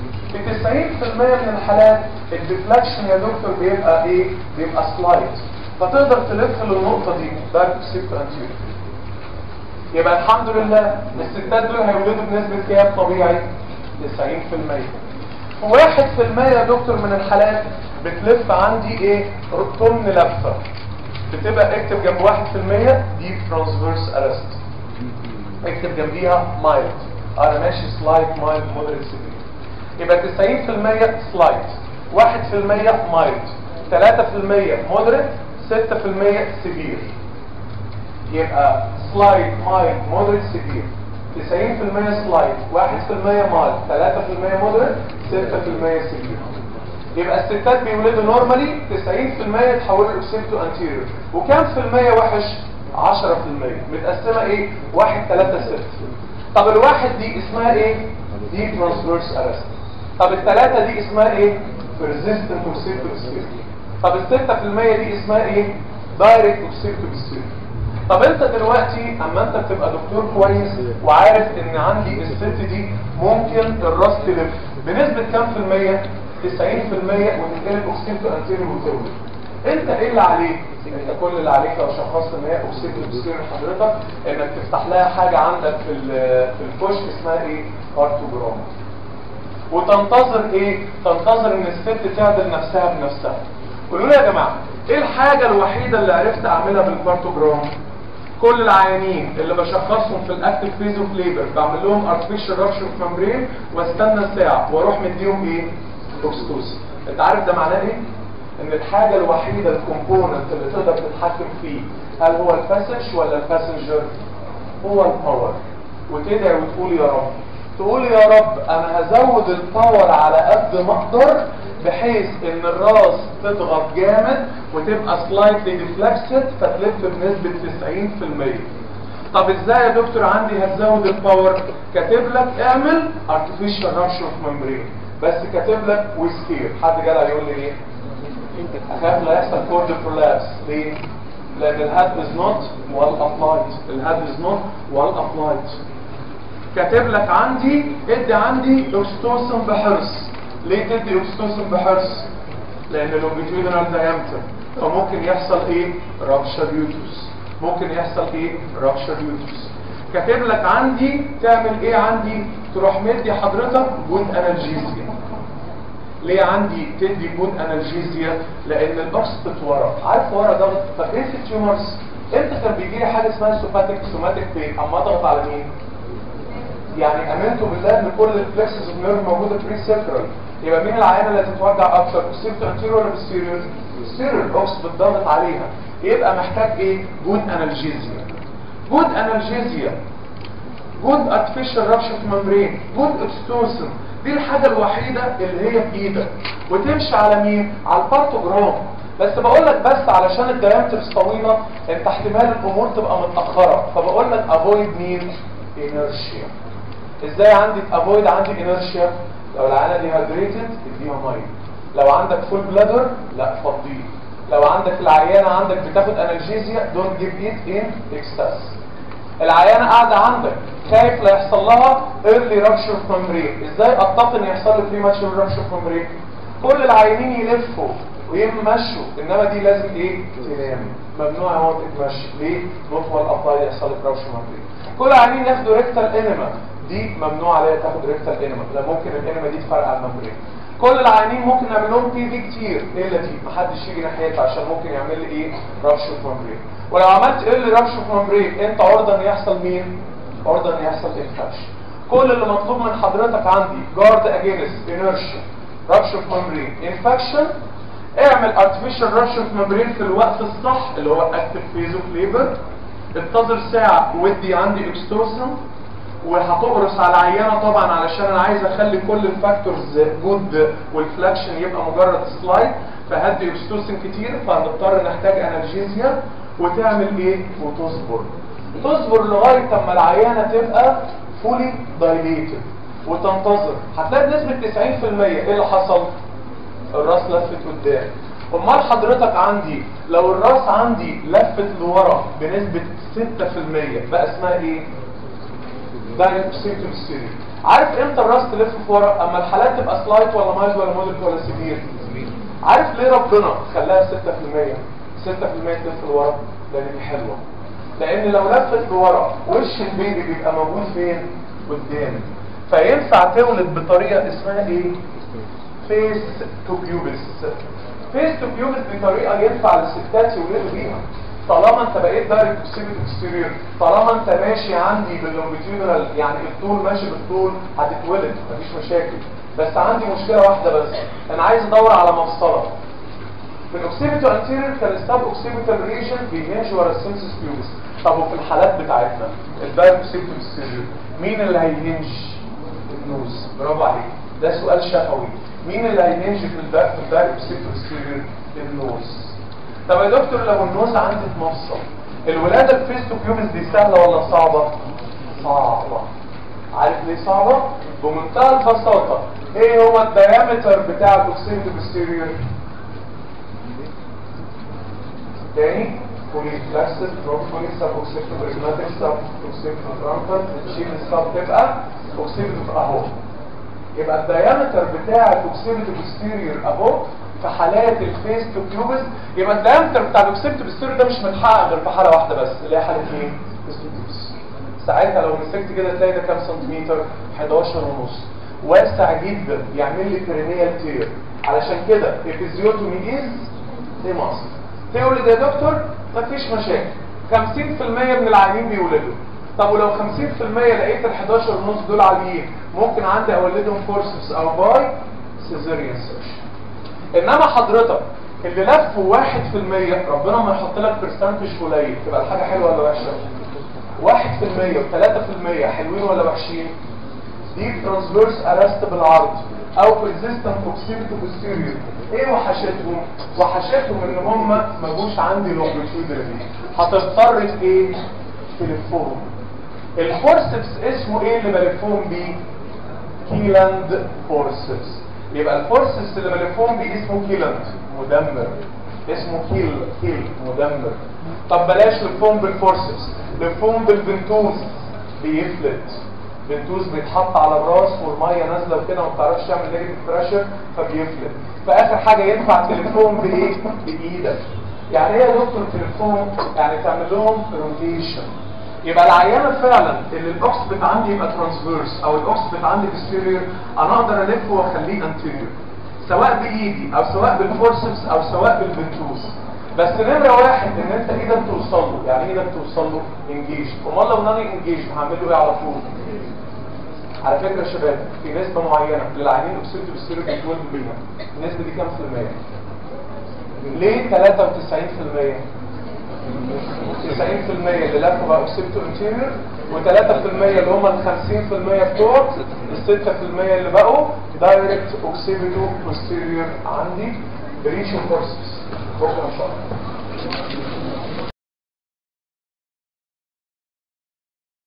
في 90% من الحالات الديفلاكشن يا دكتور بيبقى ايه؟ بيبقى سلايد فتقدر تلف للنقطه دي دايركت سيبتو انتيريور يبقى الحمد لله الستات دول هيولدوا بنسبه كام طبيعي 90% واحد في المية يا دكتور من الحالات بتلف عندي ايه تمن لفة بتبقى اكتب جنب واحد في المية دي ترانسفيرس ارست اكتب جنبيها مايلد انا ماشي سلايد مايلد مودريت سيفير يبقى 90% سلايد 1% مايلد 3% مودريت 6% سيفير يبقى سلايد مايلد مودريت سيفير 90% سلايد 1% مايلد 3% مودريت 6% سيفير يبقى الستات بيولدوا نورمالي 90% يتحولوا لاوكسيبتو انتيريور وكام في المية وحش 10% متقسمه ايه 1 3 6 طب الواحد دي اسمها ايه دي ترانسفيرس ارست طب الثلاثه دي اسمها ايه persistent اوكسيبتو طب ال 6% دي اسمها ايه دايركت اوكسيبتو طب انت دلوقتي اما انت بتبقى دكتور كويس وعارف ان عندي الست دي ممكن الراس تلف بنسبة كام في المية 90% وتتقلب اوكسيتو انتيريور وتولد انت ايه اللي عليك انت كل اللي عليك لو شخصت ان هي اوكسيتو انتيريور حضرتك انك تفتح لها حاجة عندك في في الكشك اسمها ايه كارتوجرام وتنتظر ايه تنتظر ان الست تعدل نفسها بنفسها قولوا لي يا جماعه ايه الحاجه الوحيده اللي عرفت اعملها بالكارتوجرام كل العيانين اللي بشخصهم في الاكتف فيز اوف ليبر بعمل لهم ارتفيشال رابشر ممبرين واستنى ساعه واروح مديهم ايه اوكستوسين انت عارف ده معناه ايه ان الحاجه الوحيده الكومبوننت اللي تقدر تتحكم فيه هل هو الباسج ولا الباسنجر هو الباور وتدعي وتقول يا رب تقول يا رب انا هزود الباور على قد ما اقدر بحيث ان الراس تضغط جامد وتبقى سلايتلي ديفلكسد فتلف بنسبة 90% طب ازاي يا دكتور عندي هتزود الباور كاتب لك اعمل artificial rupture of membrane بس كاتب لك ويسكير حد جدع يقول لي ايه اخاف لا يحصل كورد برولابس ليه لان الهاد از نوت well applied الهاد از نوت well applied كاتب لك عندي ادي عندي اوكستوسن بحرص ليه تدي اوكستوسن بحرص لان اللونجيتيودينال دايمتر فممكن يحصل ايه رابشر يوتوس ممكن يحصل ايه رابشر يوتوس كاتب لك عندي تعمل ايه عندي تروح مدي حضرتك جود انالجيزيا ليه عندي تدي جود انالجيزيا لان الاوكسبت ورا عارف ورا ضغط طب ايه في التيومرز امتى كان بيجي لي حاجه اسمها سوماتيك سوماتيك بين اما اضغط على مين يعني امنتوا بالله ان كل الفلكسز نيرف موجوده بري سيركل يبقى مين العيانه اللي تتوجع اكتر السيرت انتيريور ولا السيريور السيريور الاوكس بتضغط عليها يبقى محتاج ايه جود انالجيزيا جود انالجيزيا جود ارتفيشال رابشر ممبرين جود اكستوسن دي الحاجه الوحيده اللي هي في ايدك وتمشي على مين على البارتوجرام بس بقول لك بس علشان الدايمترز طويله انت احتمال الامور تبقى متاخره فبقول لك افويد مين انرشيا ازاي عندي افويد عندي انرشيا لو العينه دي هايدريتد اديها ميه لو عندك فول بلادر لا فضيه لو عندك العيانه عندك بتاخد انالجيزيا دونت جيف ايت ان اكسس العيانه قاعده عندك خايف لا يحصل لها ايرلي رابشر ممبرين ازاي اتقن يحصل لي بري ماتشر رابشر ممبرين كل العيانين يلفوا ويمشوا انما دي لازم ايه تنام ممنوع هو تتمشي ليه نطول ابلاي يحصل لك رابشر ممبرين كل العيانين ياخدوا ريكتال انيما دي ممنوع عليها تاخد ريكتال انيما لا ممكن الانيما دي تفرقع الممبرين كل العيانين ممكن نعمل لهم بي في كتير ايه اللي دي محدش يجي ناحيتها عشان ممكن يعمل لي ايه رابشر ممبرين ولو عملت ايه اللي رابشر ممبرين انت عرضه ان يحصل مين عرضه ان يحصل انفكشن كل اللي مطلوب من حضرتك عندي جارد اجينست انرشيا رابشر ممبرين انفكشن اعمل ارتفيشال رابشر ممبرين في الوقت الصح اللي هو الاكتف فيز اوف ليبر انتظر ساعه ودي عندي اكستوسن وهتقرص على العيانه طبعا علشان انا عايز اخلي كل الفاكتورز جود والفلاكشن يبقى مجرد سلايد فهدي اكستوسن كتير فهنضطر نحتاج انالجيزيا وتعمل ايه وتصبر تصبر لغايه اما العيانه تبقى فولي دايليتد وتنتظر هتلاقي بنسبه 90% ايه اللي حصل الراس لفت قدام امال حضرتك عندي لو الراس عندي لفت لورا بنسبه 6% بقى اسمها ايه دايركت سيمتوم ستيري عارف امتى الراس تلف في ورا اما الحالات تبقى سلايت ولا مايلد ولا مودريت ولا سيفير عارف ليه ربنا خلاها 6% 6% تلف لورا لان دي حلوه لان لو لفت لورا وش البيبي بيبقى موجود فين قدام فينفع تولد بطريقه اسمها ايه فيس تو بيوبس فيس تو بيوبس دي طريقه ينفع للستات يولدوا بيها طالما انت بقيت دايركت اوكسيبيت اكستيريور طالما انت ماشي عندي باللونجيتيودنال يعني الطول ماشي بالطول هتتولد مفيش مشاكل بس عندي مشكله واحده بس انا عايز ادور على مفصله في الاوكسيبيتو انتيريور كان السب اوكسيبيتال ريجن بيهنج ورا السنسس بيوبس طب وفي الحالات بتاعتنا الدايركت اوكسيبيتو اكستيريور مين اللي هيهنج النوز برافو عليك ده سؤال شفوي مين اللي هيهنج في الدايركت اوكسيبيتو اكستيريور النوز طب يا دكتور لو النوز عندي مفصل الولاده الفيس تو بيوبس دي سهله ولا صعبه صعبه عارف ليه صعبه بمنتهى البساطه ايه هو الديامتر بتاع الاوكسيبيتو اكستيريور تاني بولي بلاستيك بروكولي سب اوكسيبتو بريزماتيك سب اوكسيبتو فرانتال تشيل السب تبقى اوكسيبتو اهو يبقى الديامتر بتاع الاوكسيبتو بوستيريور اهو في حالات الفيس تو بيوبس يبقى الديامتر بتاع الاوكسيبتو بوستيريور ده مش متحقق غير في حاله واحده بس اللي هي حاله مين؟ ساعتها لو مسكت كده تلاقي ده كام سنتيمتر 11 ونص واسع جدا يعمل لي بيرينيال تير علشان كده افيزيوتومي از ايه مصر تولد يا دكتور مفيش مشاكل 50% من العيانين بيولدوا طب ولو 50% لقيت ال 11 ونص دول عاليين ممكن عندي اولدهم فورسبس او باي سيزيريان سيكشن انما حضرتك اللي لفوا 1% ربنا ما يحط لك برسنتج قليل تبقى الحاجه حلوه ولا وحشه 1% و3% حلوين ولا وحشين دي ترانسفيرس ارست بالعرض او بريزيستنت اوكسيبيتو بوستيريور ايه وحشتهم وحشتهم ان هم ما جوش عندي لونجيتيودنالي هتضطر في ايه تلفهم الفورسبس اسمه ايه اللي بلفهم بيه كيلاند فورسبس يبقى الفورسبس اللي بلفهم بيه اسمه كيلاند مدمر اسمه كيل كيل مدمر طب بلاش لفهم بالفورسبس لفهم بالبنتوز بيفلت بنتوز بيتحط على الراس والميه نازله وكده وما بتعرفش تعمل نيجاتيف بريشر فبيفلت فاخر حاجه ينفع تلفهم بايه بايدك يعني ايه يا دكتور تلفهم يعني تعمل لهم روتيشن يبقى العيانه فعلا اللي الاوكسبت عندي يبقى ترانسفيرس او الاوكسبت عندي بوستيريور انا اقدر الفه واخليه انتيريور سواء بايدي او سواء بالفورسبس او سواء بالبنتوز بس نمرة واحد ان انت ايدك توصل له يعني ايه ايدك توصل له انجيج امال لو ناني انجيج هعمل له ايه على طول على فكرة يا شباب في نسبة معينة للعيانين اوكسيدو بالسيرو بيتولدوا بيها النسبة دي كام في المية؟ ليه 93% 90% اللي لفوا بقى اوكسيدو انتيريور و3% اللي هم ال 50% بتوع ال 6% اللي بقوا دايركت اوكسيدو بوستيريور عندي بريشن فورسز بكره ان شاء الله